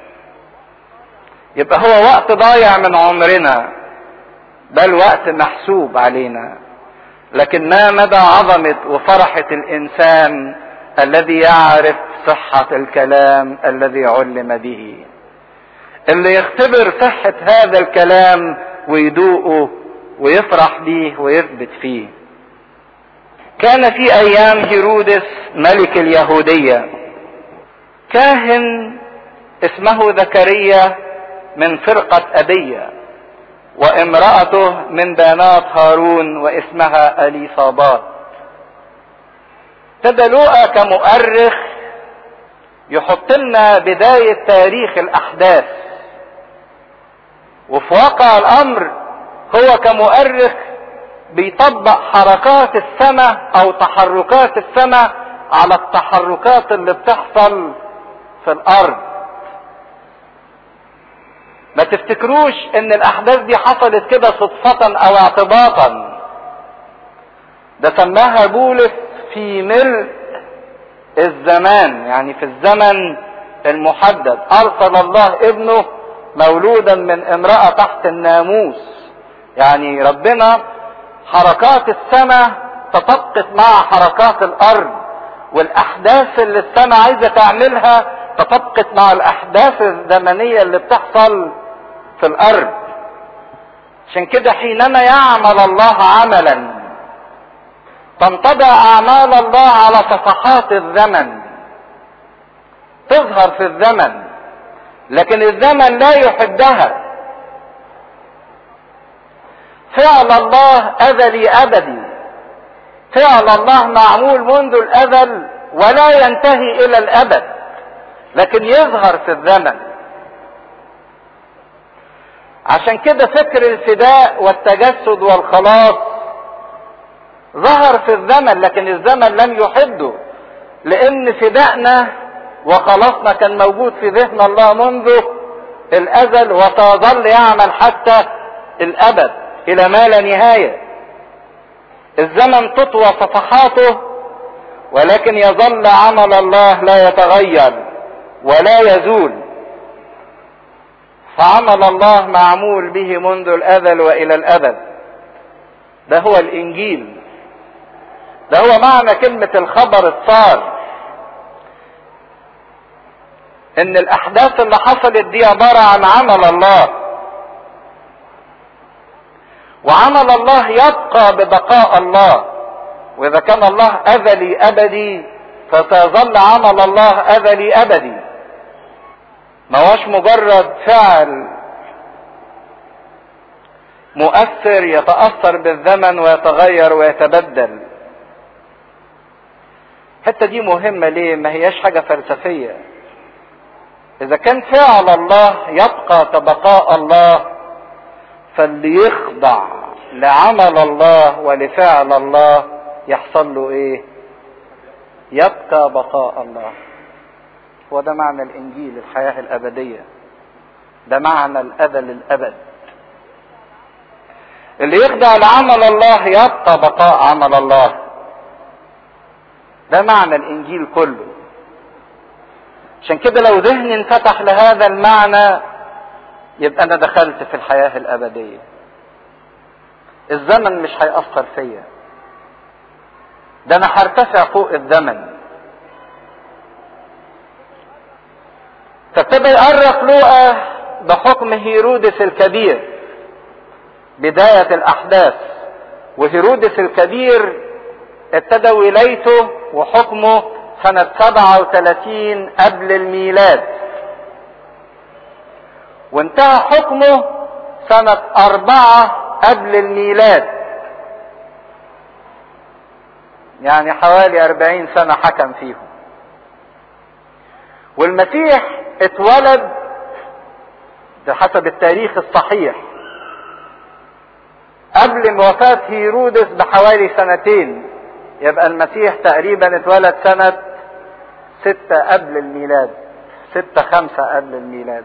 يبقى هو وقت ضايع من عمرنا بل وقت محسوب علينا لكن ما مدى عظمة وفرحة الانسان الذي يعرف صحة الكلام الذي علم به اللي يختبر صحة هذا الكلام ويدوقه ويفرح بيه ويثبت فيه كان في ايام هيرودس ملك اليهودية كاهن اسمه زكريا من فرقة أبية وامرأته من بنات هارون واسمها أليصابات ابتدى لوقا كمؤرخ يحط لنا بداية تاريخ الأحداث وفي واقع الأمر هو كمؤرخ بيطبق حركات السماء أو تحركات السماء على التحركات اللي بتحصل في الأرض ما تفتكروش ان الاحداث دي حصلت كده صدفة او اعتباطا ده سماها بولس في ملء الزمان يعني في الزمن المحدد ارسل الله ابنه مولودا من امرأة تحت الناموس يعني ربنا حركات السماء تطبقت مع حركات الارض والاحداث اللي السماء عايزة تعملها تطبقت مع الاحداث الزمنية اللي بتحصل في الارض عشان كده حينما يعمل الله عملا تنطبع اعمال الله على صفحات الزمن تظهر في الزمن لكن الزمن لا يحدها فعل الله ازلي ابدي فعل الله معمول منذ الازل ولا ينتهي الى الابد لكن يظهر في الزمن عشان كده فكر الفداء والتجسد والخلاص ظهر في الزمن لكن الزمن لم يحده لان فدائنا وخلاصنا كان موجود في ذهن الله منذ الازل وسيظل يعمل حتى الابد الى ما لا نهايه الزمن تطوى صفحاته ولكن يظل عمل الله لا يتغير ولا يزول فعمل الله معمول به منذ الازل والى الابد ده هو الانجيل ده هو معنى كلمة الخبر الصار ان الاحداث اللي حصلت دي عبارة عن عمل الله وعمل الله يبقى ببقاء الله واذا كان الله ازلي ابدي فسيظل عمل الله ازلي ابدي ما هوش مجرد فعل مؤثر يتأثر بالزمن ويتغير ويتبدل الحته دي مهمه ليه ما هياش حاجه فلسفيه اذا كان فعل الله يبقى كبقاء الله فاللي يخضع لعمل الله ولفعل الله يحصل له ايه يبقى بقاء الله هو ده معنى الانجيل الحياه الابديه ده معنى الازل الابد اللي يخضع لعمل الله يبقى بقاء عمل الله ده معنى الانجيل كله عشان كده لو ذهني انفتح لهذا المعنى يبقى انا دخلت في الحياه الابديه الزمن مش هيأثر فيا ده انا هرتفع فوق الزمن فابتدى يأرق لوقا بحكم هيرودس الكبير بداية الأحداث وهيرودس الكبير ابتدى ولايته وحكمه سنة 37 قبل الميلاد وانتهى حكمه سنة أربعة قبل الميلاد يعني حوالي أربعين سنة حكم فيهم والمسيح اتولد بحسب التاريخ الصحيح قبل وفاة هيرودس بحوالي سنتين يبقى المسيح تقريبا اتولد سنة ستة قبل الميلاد ستة خمسة قبل الميلاد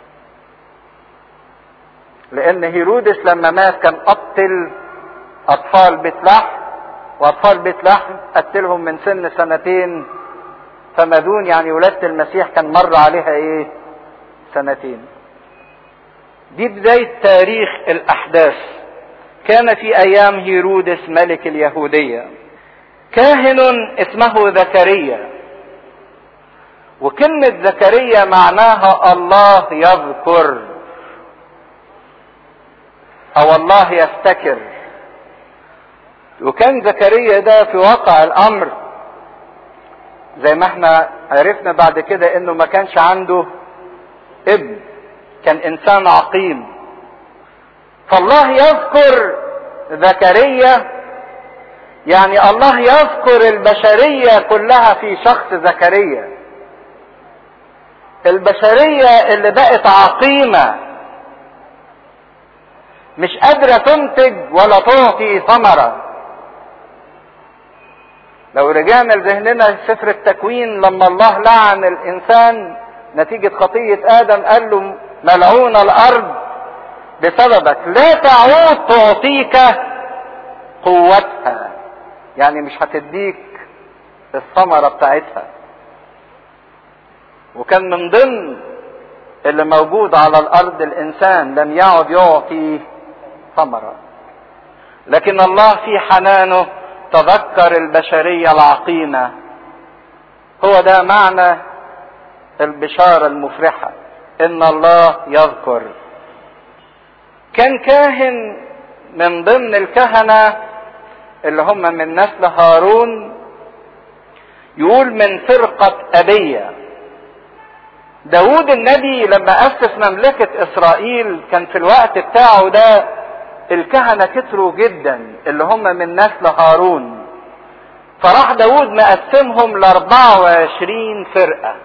لأن هيرودس لما مات كان قتل أطفال بيت لحم وأطفال بيت لحم قتلهم من سن سنتين فما دون يعني ولادة المسيح كان مر عليها إيه؟ سنتين. دي بداية تاريخ الأحداث. كان في أيام هيرودس ملك اليهودية. كاهن اسمه زكريا وكلمة زكريا معناها الله يذكر أو الله يفتكر وكان زكريا ده في واقع الأمر زي ما احنا عرفنا بعد كده انه ما كانش عنده ابن كان انسان عقيم فالله يذكر زكريا يعني الله يذكر البشرية كلها في شخص زكريا البشرية اللي بقت عقيمة مش قادرة تنتج ولا تعطي ثمرة لو رجعنا لذهننا سفر التكوين لما الله لعن الإنسان نتيجة خطية آدم قال له ملعون الأرض بسببك لا تعود تعطيك قوتها يعني مش هتديك الثمرة بتاعتها وكان من ضمن اللي موجود على الارض الانسان لم يعد يعطي ثمرة لكن الله في حنانه تذكر البشرية العقيمة هو ده معنى البشارة المفرحة ان الله يذكر كان كاهن من ضمن الكهنة اللي هم من نسل هارون يقول من فرقة أبية داود النبي لما أسس مملكة إسرائيل كان في الوقت بتاعه ده الكهنة كتروا جدا اللي هم من نسل هارون فراح داود مقسمهم ل 24 فرقة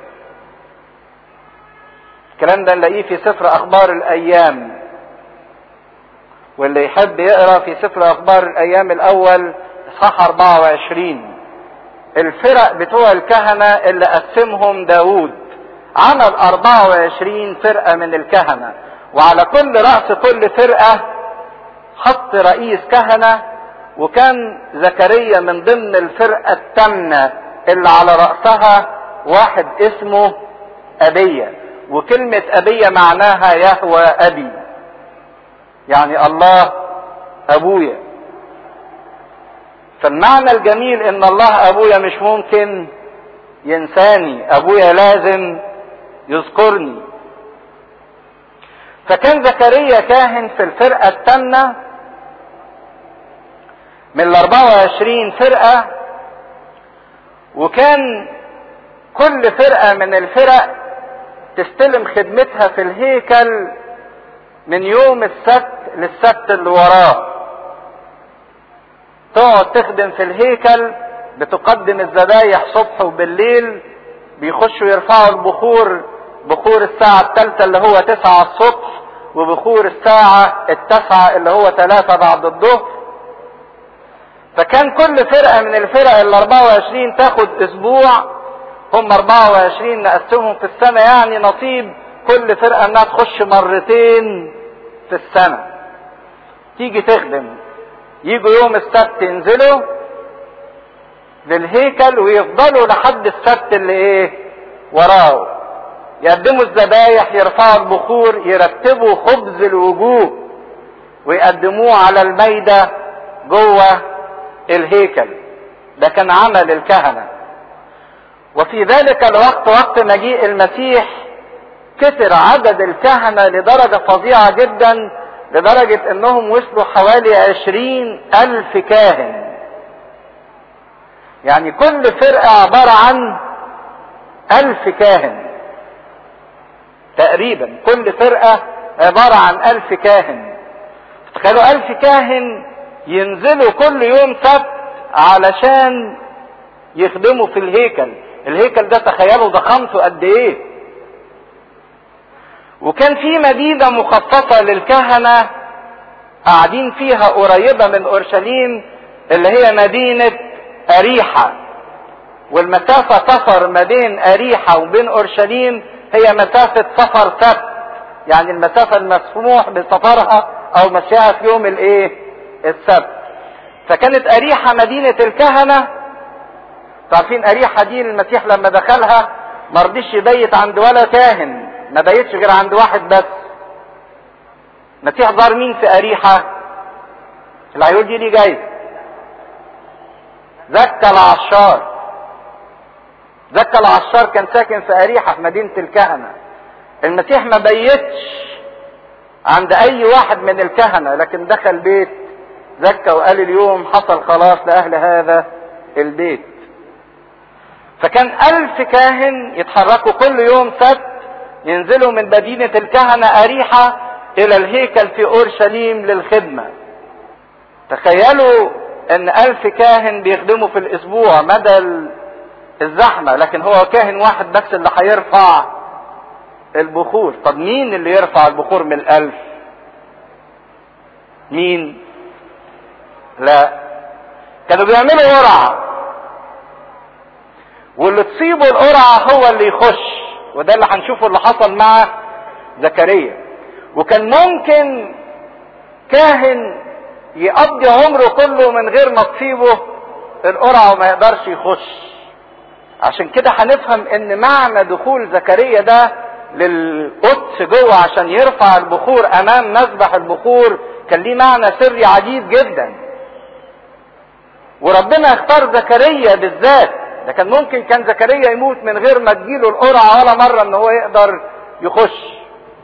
الكلام ده نلاقيه في سفر أخبار الأيام واللي يحب يقرا في سفر أخبار الأيام الأول إصحاح 24 الفرق بتوع الكهنة اللي قسمهم داود عمل 24 فرقة من الكهنة وعلى كل رأس كل فرقة حط رئيس كهنة وكان زكريا من ضمن الفرقة التامنة اللي على رأسها واحد اسمه أبية وكلمة أبية معناها يهوى أبي يعني الله أبويا فالمعنى الجميل ان الله ابويا مش ممكن ينساني ابويا لازم يذكرني فكان زكريا كاهن في الفرقة التامنة من ال 24 فرقة وكان كل فرقة من الفرق تستلم خدمتها في الهيكل من يوم السبت للسبت اللي وراه تقعد تخدم في الهيكل بتقدم الذبايح صبح وبالليل بيخشوا يرفعوا البخور بخور الساعة الثالثة اللي هو تسعة الصبح وبخور الساعة التاسعة اللي هو ثلاثة بعد الظهر فكان كل فرقة من الفرق ال 24 تاخد اسبوع هم 24 نقسمهم في السنة يعني نصيب كل فرقة انها تخش مرتين في السنة تيجي تخدم يجوا يوم السبت ينزلوا للهيكل ويفضلوا لحد السبت اللي ايه وراه يقدموا الذبايح يرفعوا البخور يرتبوا خبز الوجوه ويقدموه على الميدة جوه الهيكل ده كان عمل الكهنة وفي ذلك الوقت وقت مجيء المسيح كثر عدد الكهنة لدرجة فظيعة جدا لدرجة انهم وصلوا حوالي عشرين الف كاهن يعني كل فرقة عبارة عن الف كاهن تقريبا كل فرقة عبارة عن الف كاهن تخيلوا الف كاهن ينزلوا كل يوم سبت علشان يخدموا في الهيكل الهيكل ده تخيلوا ضخامته قد ايه وكان في مدينة مخصصة للكهنة قاعدين فيها قريبة من أورشليم اللي هي مدينة أريحة والمسافة سفر ما بين أريحة وبين أورشليم هي مسافة سفر سبت يعني المسافة المسموح بسفرها أو مشيها في يوم الإيه؟ السبت فكانت أريحة مدينة الكهنة عارفين أريحة دي المسيح لما دخلها ما رضيش يبيت عند ولا كاهن ما بيتش غير عند واحد بس المسيح زار مين في أريحة العيون دي ليه جاي زكى العشار زكى العشار كان ساكن في أريحة في مدينة الكهنة المسيح ما بيتش عند أي واحد من الكهنة لكن دخل بيت زكى وقال اليوم حصل خلاص لأهل هذا البيت فكان ألف كاهن يتحركوا كل يوم سبت ينزلوا من مدينة الكهنة أريحة إلى الهيكل في أورشليم للخدمة تخيلوا أن ألف كاهن بيخدموا في الأسبوع مدى الزحمة لكن هو كاهن واحد بس اللي هيرفع البخور طب مين اللي يرفع البخور من الألف مين لا كانوا بيعملوا قرعة واللي تصيبه القرعة هو اللي يخش وده اللي هنشوفه اللي حصل مع زكريا وكان ممكن كاهن يقضي عمره كله من غير ما تصيبه القرعة وما يقدرش يخش عشان كده هنفهم ان معنى دخول زكريا ده للقدس جوه عشان يرفع البخور امام مذبح البخور كان ليه معنى سري عجيب جدا وربنا اختار زكريا بالذات ده كان ممكن كان زكريا يموت من غير ما تجيله القرعة ولا مرة ان هو يقدر يخش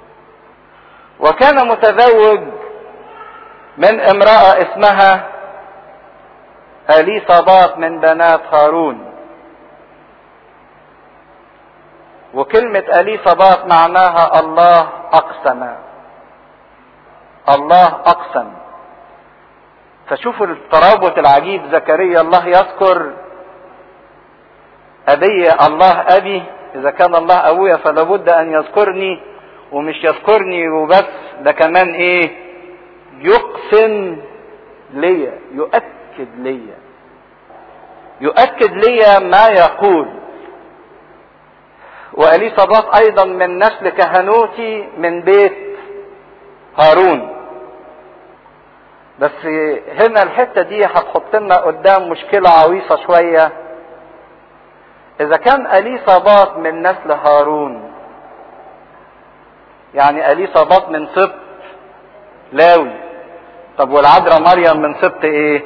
وكان متزوج من امرأة اسمها أليصابات من بنات هارون وكلمة أليصابات معناها الله أقسم الله أقسم فشوفوا الترابط العجيب زكريا الله يذكر أبي الله أبي إذا كان الله أبويا فلابد أن يذكرني ومش يذكرني وبس ده كمان إيه يقسم ليا يؤكد ليا يؤكد ليا ما يقول وأليصابات أيضا من نسل كهنوتي من بيت هارون بس هنا الحتة دي هتحط لنا قدام مشكلة عويصة شوية إذا كان أليصابات من نسل هارون يعني أليصابات من سبط لاوي طب والعذراء مريم من سبط إيه؟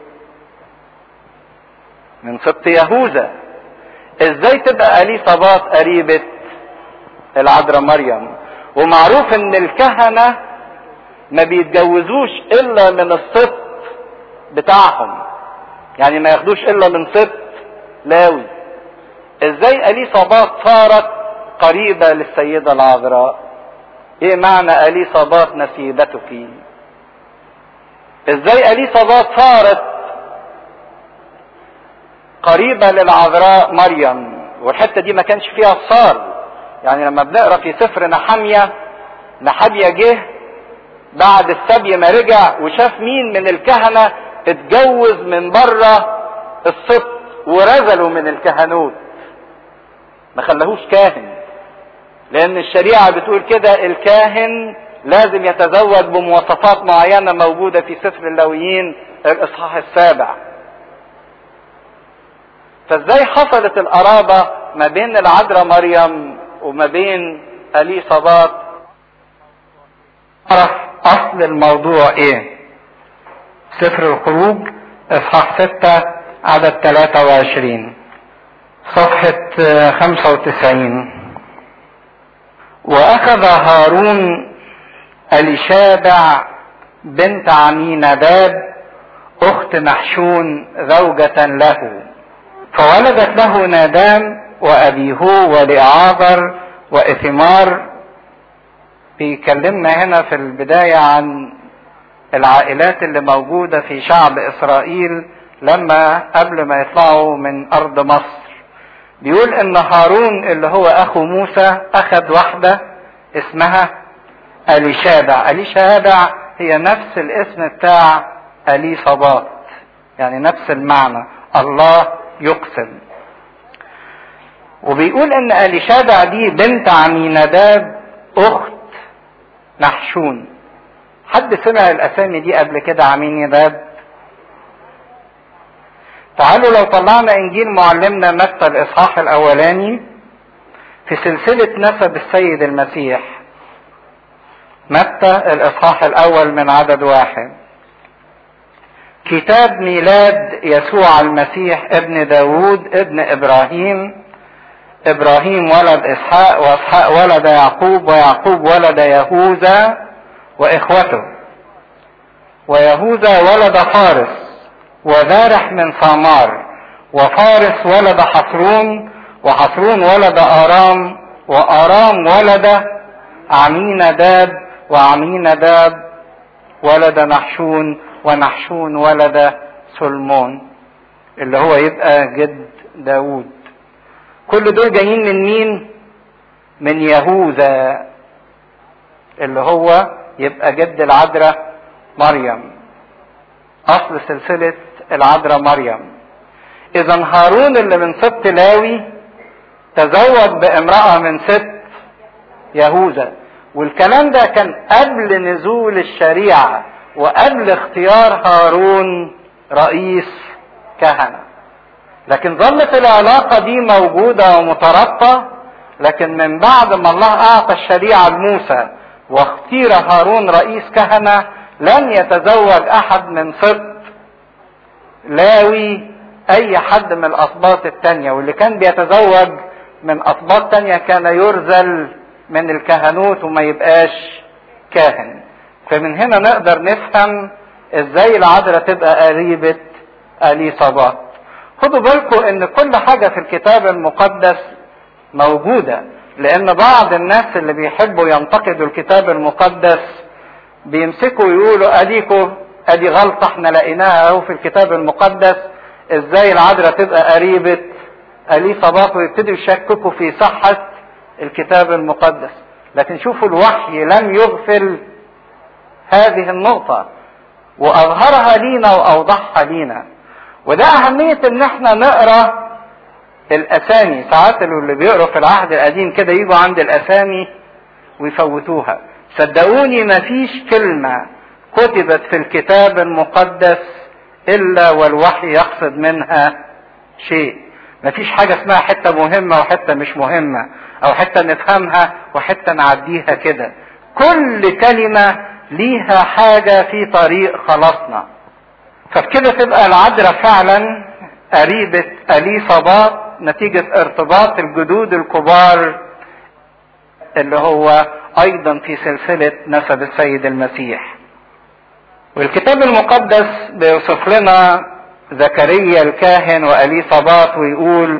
من سبط يهوذا ازاي تبقى اليصابات قريبة العذراء مريم ومعروف ان الكهنة ما بيتجوزوش الا من السبط بتاعهم يعني ما ياخدوش الا من سبط لاوي ازاي اليصابات صارت قريبة للسيدة العذراء ايه معنى اليصابات نسيبتك ازاي اليصابات صارت قريبة للعذراء مريم والحتة دي ما كانش فيها الصار يعني لما بنقرا في سفر نحمية نحمية جه بعد السبي ما رجع وشاف مين من الكهنة اتجوز من بره السبط ورزلوا من الكهنوت ما خلاهوش كاهن لان الشريعة بتقول كده الكاهن لازم يتزوج بمواصفات معينة موجودة في سفر اللويين الاصحاح السابع فازاي حصلت القرابة ما بين العذراء مريم وما بين اليصابات عرف اصل الموضوع ايه سفر الخروج اصحاح ستة عدد 23 صفحة 95 واخذ هارون اليشابع بنت عمي نداب اخت محشون زوجة له فولدت له نادام وابيه ولعاذر واثمار بيكلمنا هنا في البداية عن العائلات اللي موجودة في شعب اسرائيل لما قبل ما يطلعوا من ارض مصر بيقول ان هارون اللي هو اخو موسى اخذ واحدة اسمها اليشابع اليشابع هي نفس الاسم بتاع اليصابات يعني نفس المعنى الله يقسم وبيقول ان اليشابع دي بنت عمينداب اخت نحشون حد سمع الاسامي دي قبل كده عمينداب تعالوا لو طلعنا انجيل معلمنا متى الاصحاح الاولاني في سلسلة نسب السيد المسيح متى الاصحاح الاول من عدد واحد كتاب ميلاد يسوع المسيح ابن داود ابن ابراهيم ابراهيم ولد اسحاق واسحاق ولد يعقوب ويعقوب ولد يهوذا واخوته ويهوذا ولد فارس وذارح من سامار وفارس ولد حصرون وحصرون ولد ارام وارام ولد عميناداب وعميناداب ولد نحشون ونحشون ولد سلمون اللي هو يبقى جد داود كل دول جايين من مين من يهوذا اللي هو يبقى جد العذراء مريم اصل سلسلة العذراء مريم اذا هارون اللي من سبط لاوي تزوج بامرأة من سبط يهوذا والكلام ده كان قبل نزول الشريعة وقبل اختيار هارون رئيس كهنة لكن ظلت العلاقة دي موجودة ومترابطة لكن من بعد ما الله أعطى الشريعة لموسى واختير هارون رئيس كهنة لم يتزوج أحد من سبط لاوي أي حد من الأسباط التانية واللي كان بيتزوج من أسباط تانية كان يرزل من الكهنوت وما يبقاش كاهن فمن هنا نقدر نفهم ازاي العذراء تبقى قريبة اليصابات خدوا بالكم ان كل حاجة في الكتاب المقدس موجودة لان بعض الناس اللي بيحبوا ينتقدوا الكتاب المقدس بيمسكوا يقولوا اديكوا ادي غلطة احنا لقيناها اهو في الكتاب المقدس ازاي العذراء تبقى قريبة اليصابات ويبتدوا يشككوا في صحة الكتاب المقدس لكن شوفوا الوحي لم يغفل هذه النقطة واظهرها لينا واوضحها لينا وده اهمية ان احنا نقرا الاسامي ساعات اللي بيقروا في العهد القديم كده يجوا عند الاسامي ويفوتوها صدقوني مفيش كلمة كتبت في الكتاب المقدس الا والوحي يقصد منها شيء مفيش حاجة اسمها حتة مهمة وحتة مش مهمة او حتة نفهمها وحتة نعديها كده كل كلمة ليها حاجة في طريق خلاصنا فبكده تبقى العذراء فعلا قريبة أليصابات نتيجة ارتباط الجدود الكبار اللي هو أيضا في سلسلة نسب السيد المسيح والكتاب المقدس بيوصف لنا زكريا الكاهن وأليصابات ويقول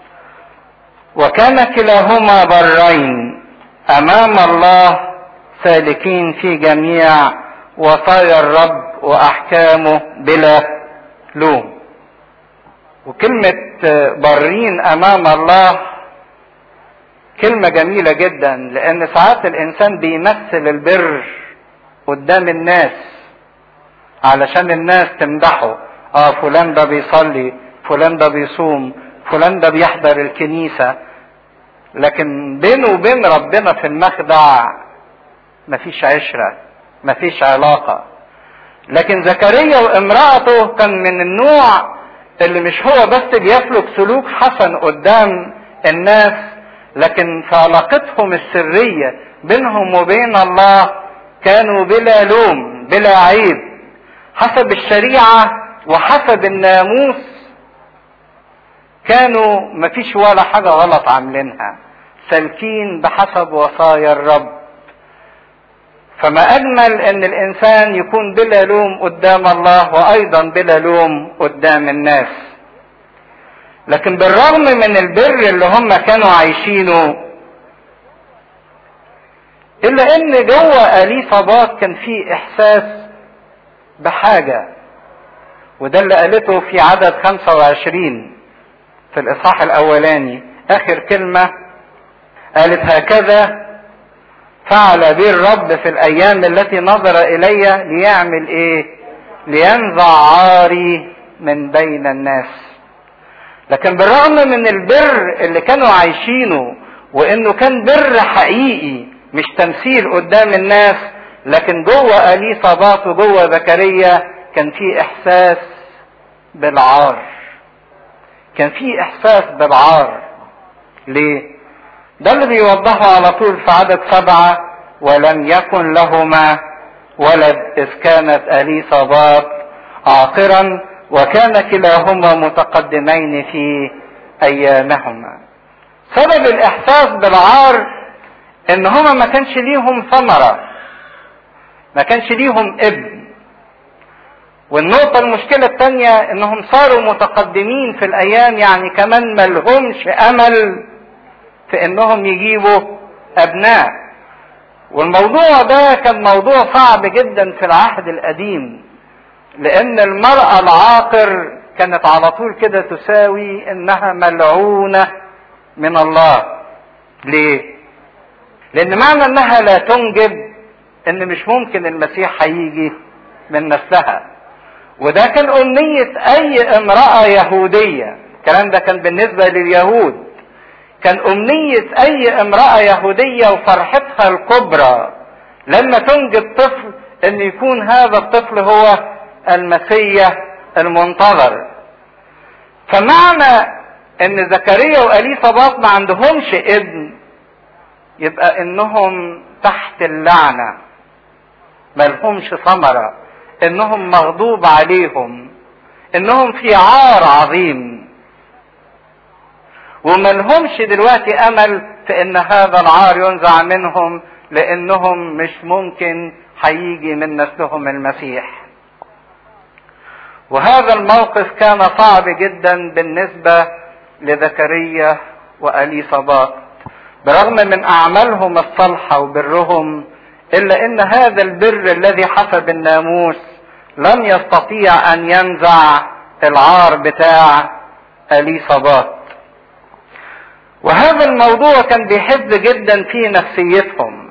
وكان كلاهما برين أمام الله سالكين في جميع وصايا الرب واحكامه بلا لوم وكلمة برين امام الله كلمة جميلة جدا لان ساعات الانسان بيمثل البر قدام الناس علشان الناس تمدحه اه فلان ده بيصلي فلان ده بيصوم فلان ده بيحضر الكنيسة لكن بينه وبين ربنا في المخدع مفيش عشرة مفيش علاقة لكن زكريا وامرأته كان من النوع اللي مش هو بس بيسلك سلوك حسن قدام الناس لكن في علاقتهم السرية بينهم وبين الله كانوا بلا لوم بلا عيب حسب الشريعة وحسب الناموس كانوا مفيش ولا حاجة غلط عاملينها سالكين بحسب وصايا الرب فما اجمل ان الانسان يكون بلا لوم قدام الله وايضا بلا لوم قدام الناس لكن بالرغم من البر اللي هم كانوا عايشينه الا ان جوه اليصابات كان في احساس بحاجة وده اللي قالته في عدد 25 في الاصحاح الاولاني اخر كلمة قالت هكذا فعل بي الرب في الايام التي نظر الي ليعمل ايه لينزع عاري من بين الناس لكن بالرغم من البر اللي كانوا عايشينه وانه كان بر حقيقي مش تمثيل قدام الناس لكن جوه اليصابات وجوه زكريا كان في احساس بالعار كان في احساس بالعار ليه ده اللي بيوضحه على طول في عدد سبعة ولم يكن لهما ولد إذ كانت أليصابات عاقرا وكان كلاهما متقدمين في أيامهما سبب الإحساس بالعار إن هما ما كانش ليهم ثمرة ما كانش ليهم ابن والنقطة المشكلة الثانية إنهم صاروا متقدمين في الأيام يعني كمان ملهمش أمل في انهم يجيبوا ابناء والموضوع ده كان موضوع صعب جدا في العهد القديم لان المرأة العاقر كانت على طول كده تساوي انها ملعونة من الله ليه لان معنى انها لا تنجب ان مش ممكن المسيح هيجي من نسلها وده كان امنية اي امرأة يهودية الكلام ده كان بالنسبة لليهود كان أمنية أي امرأة يهودية وفرحتها الكبرى لما تنجب طفل أن يكون هذا الطفل هو المسيح المنتظر فمعنى ان زكريا واليصابات ما عندهمش ابن يبقى انهم تحت اللعنة ملهمش ثمرة انهم مغضوب عليهم انهم في عار عظيم وملهمش دلوقتي امل في ان هذا العار ينزع منهم لانهم مش ممكن هيجي من نسلهم المسيح وهذا الموقف كان صعب جدا بالنسبة لزكريا وأليصابات برغم من أعمالهم الصالحة وبرهم إلا أن هذا البر الذي حسب الناموس لم يستطيع أن ينزع العار بتاع أليصابات وهذا الموضوع كان بيحز جدا في نفسيتهم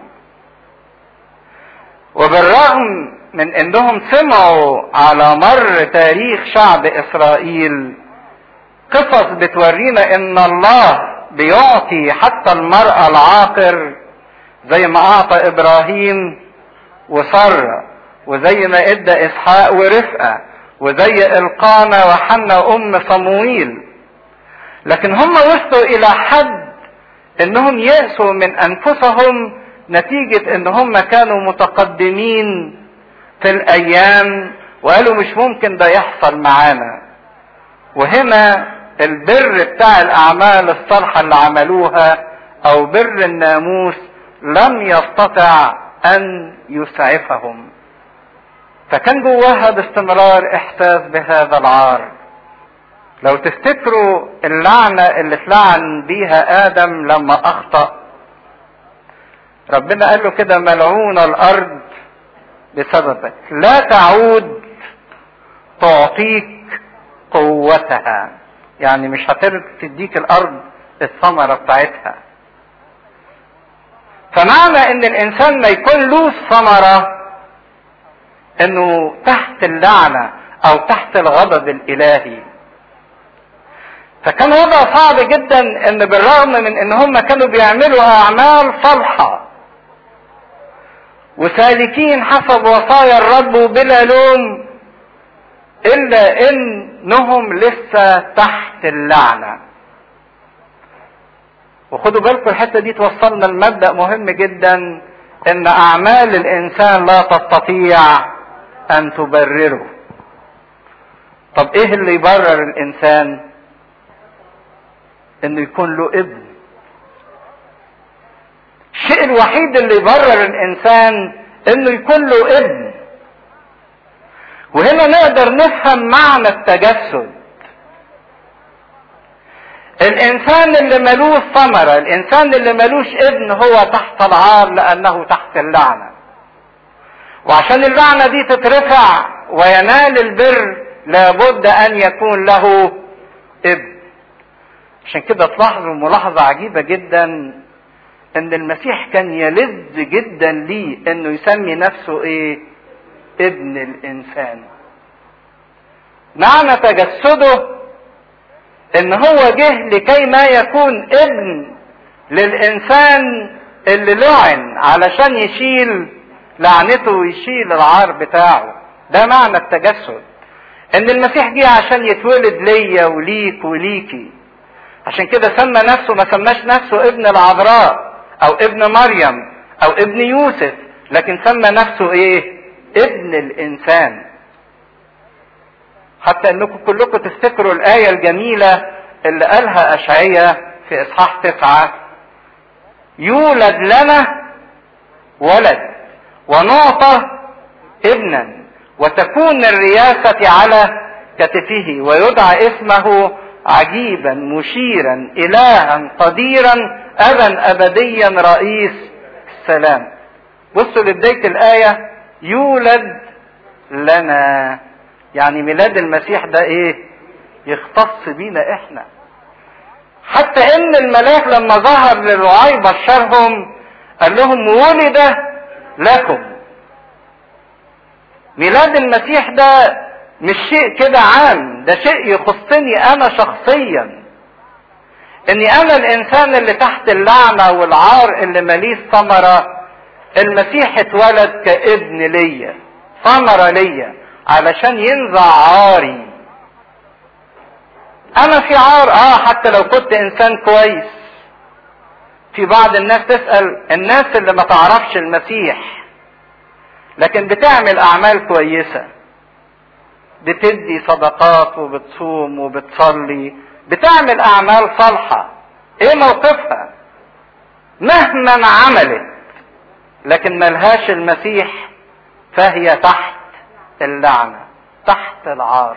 وبالرغم من انهم سمعوا على مر تاريخ شعب اسرائيل قصص بتورينا ان الله بيعطي حتى المرأة العاقر زي ما اعطى ابراهيم وسارة وزي ما ادى اسحاق ورفقة وزي القانة وحنا ام صمويل لكن هم وصلوا الى حد انهم يأسوا من انفسهم نتيجة ان هم كانوا متقدمين في الايام وقالوا مش ممكن ده يحصل معانا وهنا البر بتاع الاعمال الصالحة اللي عملوها او بر الناموس لم يستطع ان يسعفهم فكان جواها باستمرار احساس بهذا العار لو تفتكروا اللعنة اللي اتلعن بيها ادم لما اخطأ ربنا قال له كده ملعون الارض بسببك لا تعود تعطيك قوتها يعني مش هتديك الارض الثمرة بتاعتها فمعنى ان الانسان ما يكون له ثمرة انه تحت اللعنة او تحت الغضب الالهي فكان وضع صعب جدا ان بالرغم من ان هم كانوا بيعملوا اعمال صالحه وسالكين حسب وصايا الرب بلا لوم الا انهم لسه تحت اللعنه وخدوا بالكم الحته دي توصلنا لمبدا مهم جدا ان اعمال الانسان لا تستطيع ان تبرره طب ايه اللي يبرر الانسان انه يكون له ابن الشيء الوحيد اللي يبرر الانسان انه يكون له ابن وهنا نقدر نفهم معنى التجسد الانسان اللي ملوش ثمرة الانسان اللي ملوش ابن هو تحت العار لانه تحت اللعنة وعشان اللعنة دي تترفع وينال البر لابد ان يكون له ابن عشان كده تلاحظوا ملاحظة عجيبة جدا ان المسيح كان يلذ جدا ليه انه يسمي نفسه ايه ابن الانسان معنى تجسده ان هو جه لكي ما يكون ابن للانسان اللي لعن علشان يشيل لعنته ويشيل العار بتاعه ده معنى التجسد ان المسيح جه عشان يتولد ليا وليك وليكي عشان كده سمى نفسه ما سماش نفسه ابن العذراء او ابن مريم او ابن يوسف لكن سمى نفسه ايه ابن الانسان حتى انكم كلكم تفتكروا الايه الجميله اللي قالها اشعيا في اصحاح تسعه يولد لنا ولد ونعطى ابنا وتكون الرياسه على كتفه ويدعى اسمه عجيبا مشيرا الها قديرا ابا ابديا رئيس السلام بصوا لبدايه الايه يولد لنا يعني ميلاد المسيح ده ايه يختص بينا احنا حتى ان الملاك لما ظهر للرعاي بشرهم قال لهم ولد لكم ميلاد المسيح ده مش شيء كده عام ده شيء يخصني انا شخصيا اني انا الانسان اللي تحت اللعنة والعار اللي ماليش ثمرة المسيح اتولد كابن ليا ثمرة ليا علشان ينزع عاري انا في عار اه حتى لو كنت انسان كويس في بعض الناس تسأل الناس اللي ما تعرفش المسيح لكن بتعمل اعمال كويسة بتدي صدقات وبتصوم وبتصلي بتعمل اعمال صالحة ايه موقفها مهما عملت لكن ملهاش المسيح فهي تحت اللعنة تحت العار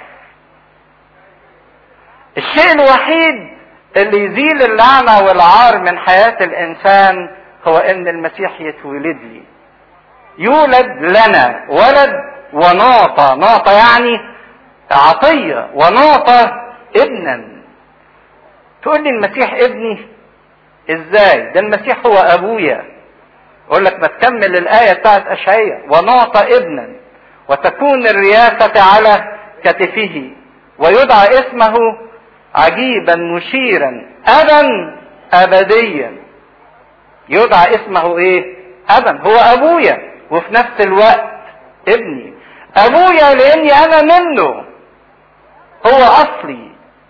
الشيء الوحيد اللي يزيل اللعنة والعار من حياة الإنسان هو إن المسيح يتولد لي يولد لنا ولد ونعطى نعطى يعني عطية ونعطى ابنا تقول لي المسيح ابني ازاي ده المسيح هو ابويا اقول لك ما تكمل الايه بتاعت اشعياء ونعطى ابنا وتكون الرياسه على كتفه ويدعى اسمه عجيبا مشيرا ابا ابديا يدعى اسمه ايه ابا هو ابويا وفي نفس الوقت ابني ابويا لاني انا منه هو اصلي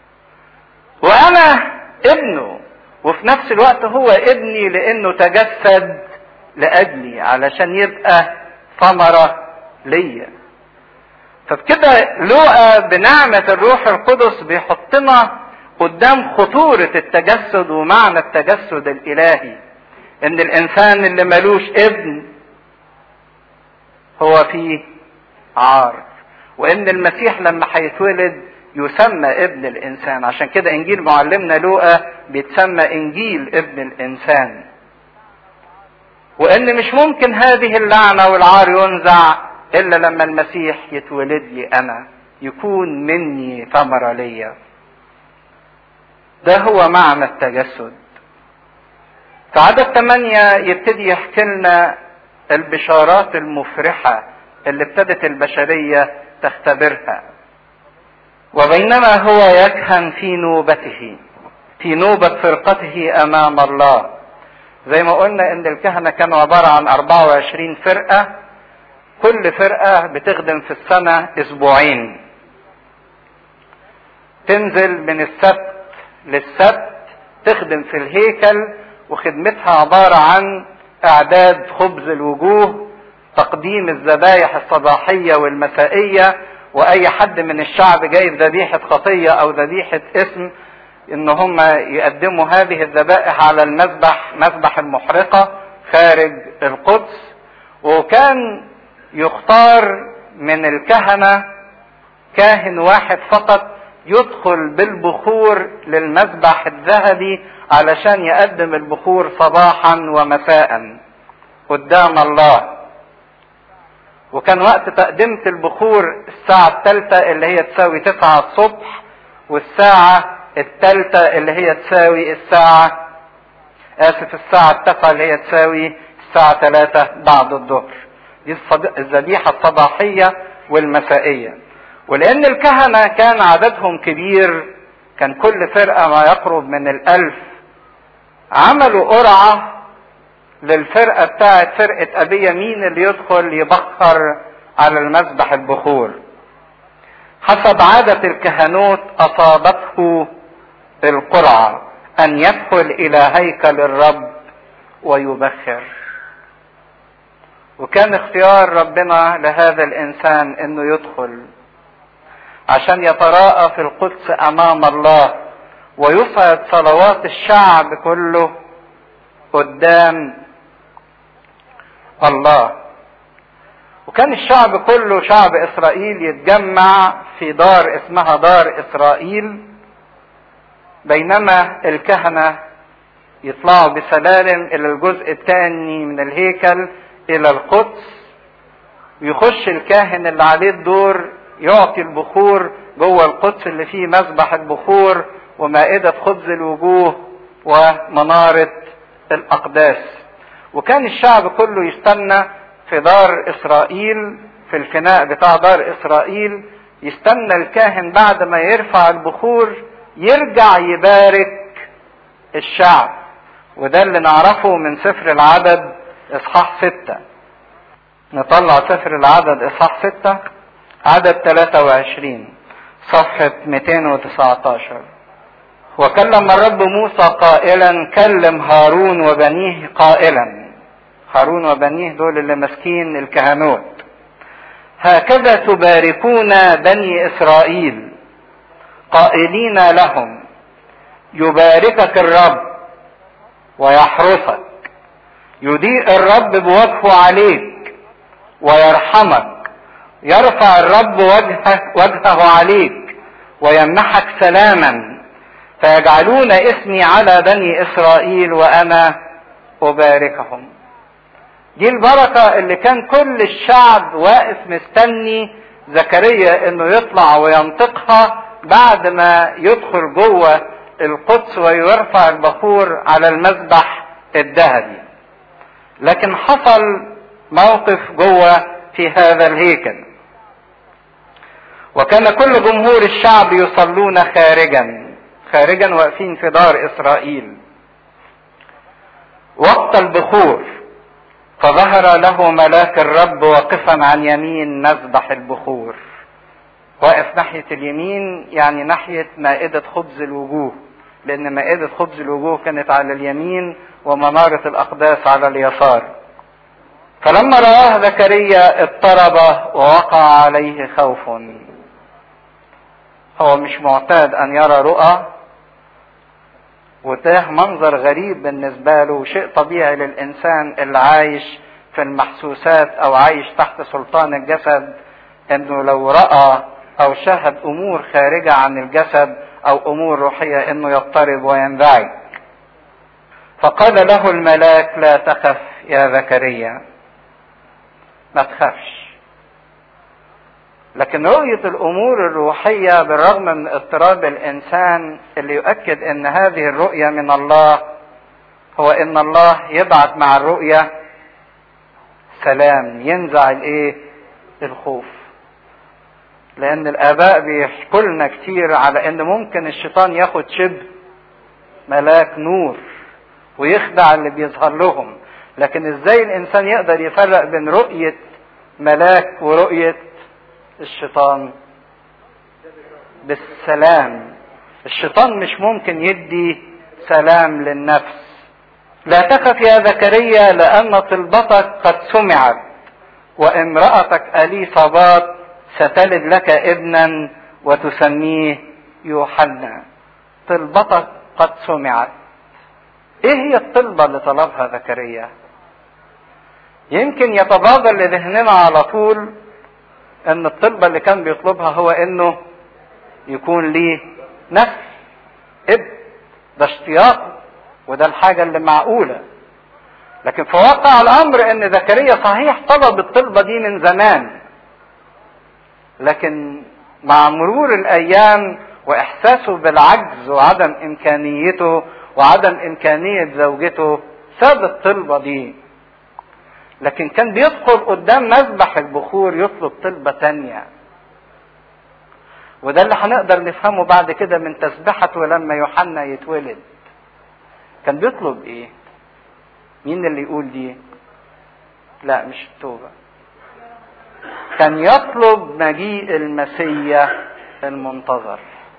وانا ابنه وفي نفس الوقت هو ابني لانه تجسد لاجلي علشان يبقى ثمرة ليا فبكده لوقا بنعمة الروح القدس بيحطنا قدام خطورة التجسد ومعنى التجسد الالهي ان الانسان اللي ملوش ابن هو فيه عار وان المسيح لما هيتولد يسمى ابن الانسان عشان كده انجيل معلمنا لوقا بيتسمى انجيل ابن الانسان وان مش ممكن هذه اللعنة والعار ينزع الا لما المسيح يتولد لي انا يكون مني ثمرة ليا ده هو معنى التجسد في عدد ثمانية يبتدي يحكي لنا البشارات المفرحة اللي ابتدت البشرية تختبرها وبينما هو يكهن في نوبته في نوبة فرقته أمام الله زي ما قلنا إن الكهنة كانوا عبارة عن 24 فرقة كل فرقة بتخدم في السنة أسبوعين تنزل من السبت للسبت تخدم في الهيكل وخدمتها عبارة عن إعداد خبز الوجوه تقديم الذبايح الصباحية والمسائية واي حد من الشعب جايب ذبيحة خطية او ذبيحة اسم ان هم يقدموا هذه الذبائح على المذبح مذبح المحرقة خارج القدس وكان يختار من الكهنة كاهن واحد فقط يدخل بالبخور للمذبح الذهبي علشان يقدم البخور صباحا ومساء قدام الله وكان وقت تقدمة البخور الساعة الثالثة اللي هي تساوي تسعة الصبح والساعة الثالثة اللي هي تساوي الساعة آسف الساعة التاسعة اللي هي تساوي الساعة ثلاثة بعد الظهر دي الذبيحة الصباحية والمسائية ولأن الكهنة كان عددهم كبير كان كل فرقة ما يقرب من الألف عملوا قرعة للفرقة بتاعت فرقة أبية مين اللي يدخل يبخر على المذبح البخور حسب عادة الكهنوت أصابته القرعة أن يدخل إلى هيكل الرب ويبخر وكان اختيار ربنا لهذا الإنسان أنه يدخل عشان يتراءى في القدس أمام الله ويصعد صلوات الشعب كله قدام الله وكان الشعب كله شعب اسرائيل يتجمع في دار اسمها دار اسرائيل بينما الكهنه يطلعوا بسلالم الى الجزء الثاني من الهيكل الى القدس ويخش الكاهن اللي عليه الدور يعطي البخور جوه القدس اللي فيه مذبح البخور ومائدة خبز الوجوه ومنارة الأقداس وكان الشعب كله يستنى في دار اسرائيل في الفناء بتاع دار اسرائيل يستنى الكاهن بعد ما يرفع البخور يرجع يبارك الشعب وده اللي نعرفه من سفر العدد اصحاح ستة نطلع سفر العدد اصحاح ستة عدد 23 صفحة 219 وكلم الرب موسى قائلا كلم هارون وبنيه قائلا هارون وبنيه دول اللي ماسكين الكهنوت هكذا تباركون بني اسرائيل قائلين لهم يباركك الرب ويحرسك يضيء الرب بوجهه عليك ويرحمك يرفع الرب وجهه, وجهه عليك ويمنحك سلاما فيجعلون اسمي على بني اسرائيل وانا اباركهم دي البركة اللي كان كل الشعب واقف مستني زكريا انه يطلع وينطقها بعد ما يدخل جوه القدس ويرفع البخور على المذبح الذهبي لكن حصل موقف جوه في هذا الهيكل وكان كل جمهور الشعب يصلون خارجا خارجا واقفين في دار اسرائيل وقت البخور فظهر له ملاك الرب واقفا عن يمين مذبح البخور واقف ناحية اليمين يعني ناحية مائدة خبز الوجوه لأن مائدة خبز الوجوه كانت على اليمين ومنارة الأقداس على اليسار فلما رآه زكريا اضطرب ووقع عليه خوف هو مش معتاد أن يرى رؤى وده منظر غريب بالنسبة له وشيء طبيعي للإنسان اللي عايش في المحسوسات أو عايش تحت سلطان الجسد إنه لو رأى أو شاهد أمور خارجة عن الجسد أو أمور روحية إنه يضطرب وينزعج. فقال له الملاك لا تخف يا زكريا ما تخافش لكن رؤية الأمور الروحية بالرغم من اضطراب الإنسان اللي يؤكد أن هذه الرؤية من الله هو أن الله يبعث مع الرؤية سلام ينزع الإيه؟ الخوف. لأن الآباء بيحكوا لنا كتير على أن ممكن الشيطان ياخد شبه ملاك نور ويخدع اللي بيظهر لهم لكن ازاي الانسان يقدر يفرق بين رؤية ملاك ورؤية الشيطان بالسلام الشيطان مش ممكن يدي سلام للنفس لا تخف يا زكريا لأن طلبتك قد سمعت وامرأتك أليصابات ستلد لك ابنا وتسميه يوحنا طلبتك قد سمعت ايه هي الطلبة اللي طلبها زكريا يمكن يتبادر لذهننا على طول ان الطلبة اللي كان بيطلبها هو انه يكون ليه نفس ابن ده اشتياق وده الحاجة اللي معقولة لكن في واقع الامر ان زكريا صحيح طلب الطلبة دي من زمان لكن مع مرور الايام واحساسه بالعجز وعدم امكانيته وعدم امكانية زوجته ساب الطلبة دي لكن كان بيدخل قدام مذبح البخور يطلب طلبة تانية وده اللي هنقدر نفهمه بعد كده من تسبحته لما يوحنا يتولد كان بيطلب ايه مين اللي يقول دي لا مش التوبة كان يطلب مجيء المسيا المنتظر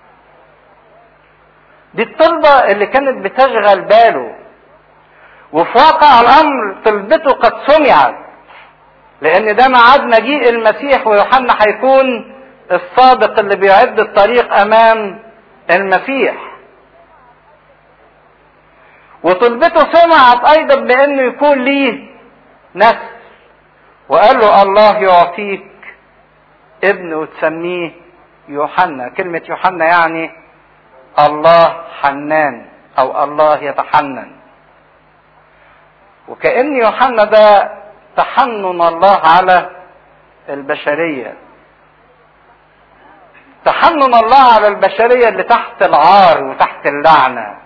دي الطلبة اللي كانت بتشغل باله وفي واقع الامر طلبته قد سمعت لان ده ميعاد مجيء المسيح ويوحنا هيكون الصادق اللي بيعد الطريق امام المسيح وطلبته سمعت ايضا بانه يكون ليه نسل وقال له الله يعطيك ابن وتسميه يوحنا كلمة يوحنا يعني الله حنان او الله يتحنن وكأن يوحنا ده تحنن الله على البشرية تحنن الله على البشرية اللي تحت العار وتحت اللعنة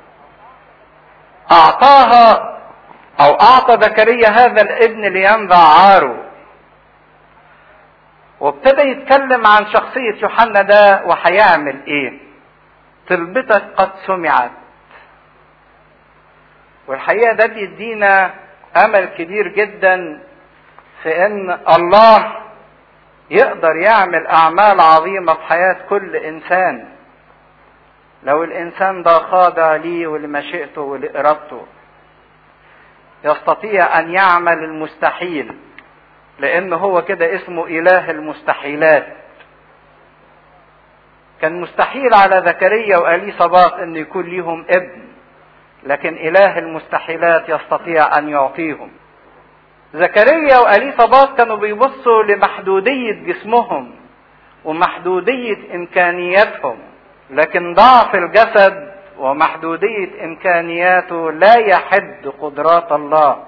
أعطاها أو أعطى زكريا هذا الابن لينبع عاره وابتدى يتكلم عن شخصية يوحنا ده وهيعمل ايه طلبتك قد سمعت والحقيقة ده بيدينا أمل كبير جدا في إن الله يقدر يعمل أعمال عظيمة في حياة كل إنسان لو الانسان ده خاضع ليه ولمشيئته ولارادته يستطيع ان يعمل المستحيل لان هو كده اسمه اله المستحيلات كان مستحيل على زكريا واليصابات ان يكون ليهم ابن لكن اله المستحيلات يستطيع ان يعطيهم زكريا واليصابات كانوا بيبصوا لمحدوديه جسمهم ومحدوديه امكانياتهم لكن ضعف الجسد ومحدوديه امكانياته لا يحد قدرات الله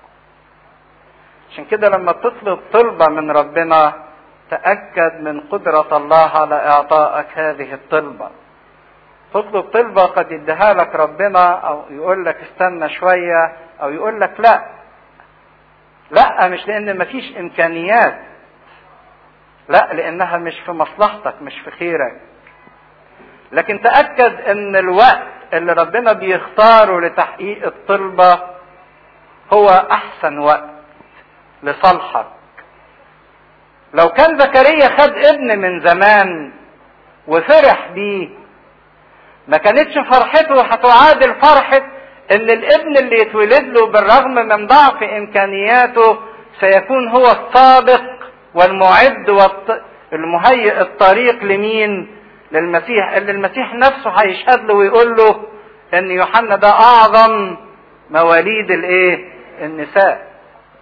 عشان كده لما تطلب طلبه من ربنا تاكد من قدره الله على اعطائك هذه الطلبه تطلب طلبة قد يديها لك ربنا أو يقول لك استنى شوية أو يقول لك لا لا مش لأن مفيش إمكانيات لا لأنها مش في مصلحتك مش في خيرك لكن تأكد أن الوقت اللي ربنا بيختاره لتحقيق الطلبة هو أحسن وقت لصالحك لو كان زكريا خد ابن من زمان وفرح بيه ما كانتش فرحته هتعادل فرحة ان الابن اللي يتولد له بالرغم من ضعف امكانياته سيكون هو السابق والمعد والمهيئ الطريق لمين للمسيح اللي المسيح نفسه هيشهد له ويقول له ان يوحنا ده اعظم مواليد الايه النساء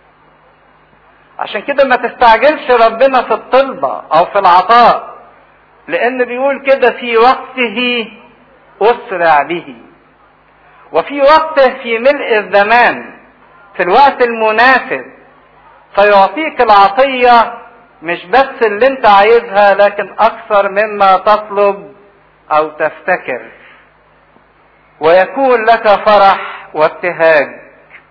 عشان كده ما تستعجلش ربنا في الطلبة او في العطاء لان بيقول كده في وقته اسرع به وفي وقته في ملء الزمان في الوقت المناسب فيعطيك العطية مش بس اللي انت عايزها لكن اكثر مما تطلب او تفتكر ويكون لك فرح وابتهاج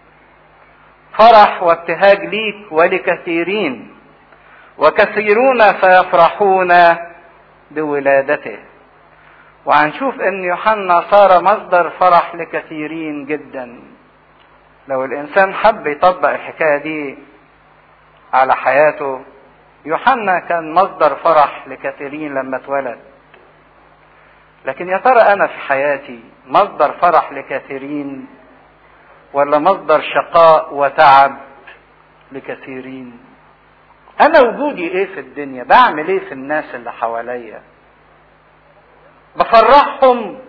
فرح وابتهاج ليك ولكثيرين وكثيرون سيفرحون بولادته وهنشوف ان يوحنا صار مصدر فرح لكثيرين جدا لو الانسان حب يطبق الحكايه دي على حياته يوحنا كان مصدر فرح لكثيرين لما اتولد لكن يا ترى انا في حياتي مصدر فرح لكثيرين ولا مصدر شقاء وتعب لكثيرين انا وجودي ايه في الدنيا بعمل ايه في الناس اللي حواليا بفرحهم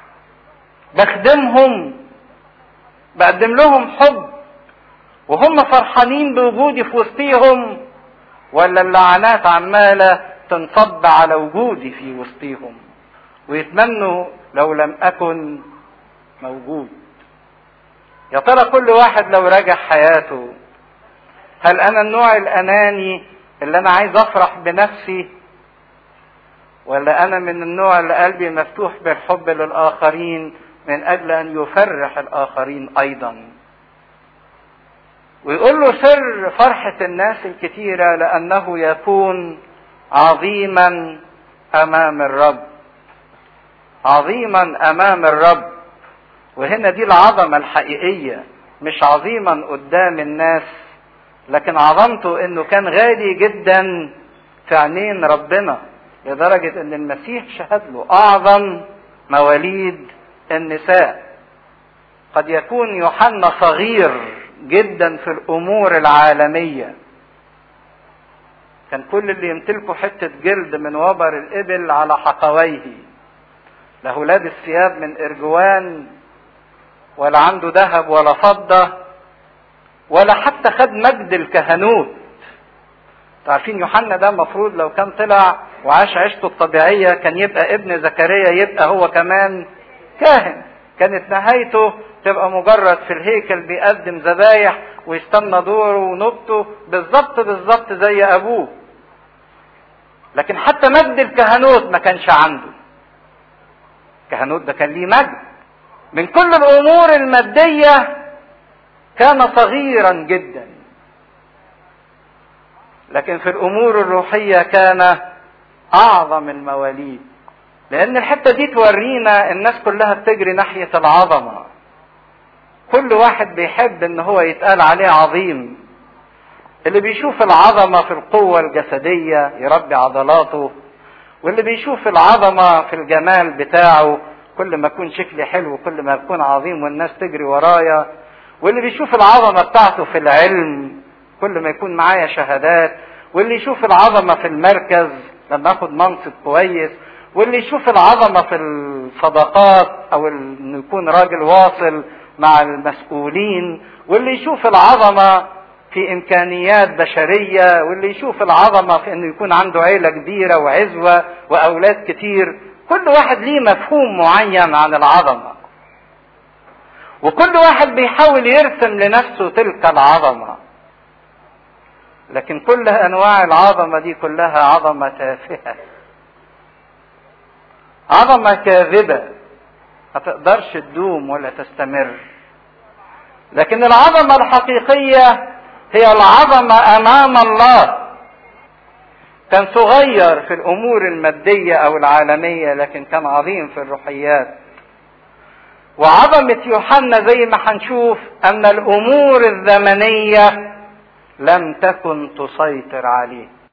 بخدمهم بقدم لهم حب وهم فرحانين بوجودي في وسطيهم ولا اللعنات عماله تنصب على وجودي في وسطيهم ويتمنوا لو لم اكن موجود يا ترى كل واحد لو راجع حياته هل انا النوع الاناني اللي انا عايز افرح بنفسي ولا انا من النوع اللي قلبي مفتوح بالحب للاخرين من اجل ان يفرح الاخرين ايضا ويقول له سر فرحة الناس الكثيرة لأنه يكون عظيما أمام الرب عظيما أمام الرب وهنا دي العظمة الحقيقية مش عظيما قدام الناس لكن عظمته انه كان غالي جدا في عينين ربنا لدرجة ان المسيح شهد له اعظم مواليد النساء قد يكون يوحنا صغير جدا في الامور العالمية كان كل اللي يمتلكه حتة جلد من وبر الابل على حقويه له لابس ثياب من ارجوان ولا عنده ذهب ولا فضة ولا حتى خد مجد الكهنوت عارفين يوحنا ده المفروض لو كان طلع وعاش عيشته الطبيعية كان يبقى ابن زكريا يبقى هو كمان كاهن كانت نهايته تبقى مجرد في الهيكل بيقدم ذبايح ويستنى دوره ونبته بالظبط بالظبط زي ابوه لكن حتى مجد الكهنوت ما كانش عنده الكهنوت ده كان ليه مجد من كل الامور الماديه كان صغيرا جدا لكن في الامور الروحيه كان اعظم المواليد لان الحته دي تورينا الناس كلها بتجري ناحيه العظمه كل واحد بيحب ان هو يتقال عليه عظيم اللي بيشوف العظمه في القوه الجسديه يربي عضلاته واللي بيشوف العظمه في الجمال بتاعه كل ما اكون شكلي حلو كل ما اكون عظيم والناس تجري ورايا واللي بيشوف العظمة بتاعته في العلم كل ما يكون معايا شهادات واللي يشوف العظمة في المركز لما اخد منصب كويس واللي يشوف العظمة في الصداقات او انه يكون راجل واصل مع المسؤولين واللي يشوف العظمة في امكانيات بشرية واللي يشوف العظمة في انه يكون عنده عيلة كبيرة وعزوة واولاد كتير كل واحد ليه مفهوم معين عن العظمة وكل واحد بيحاول يرسم لنفسه تلك العظمة لكن كل انواع العظمة دي كلها عظمة تافهة عظمة كاذبة ما تقدرش تدوم ولا تستمر لكن العظمة الحقيقية هي العظمة أمام الله كان صغير في الأمور المادية أو العالمية لكن كان عظيم في الروحيات وعظمة يوحنا زي ما هنشوف أن الأمور الزمنية لم تكن تسيطر عليه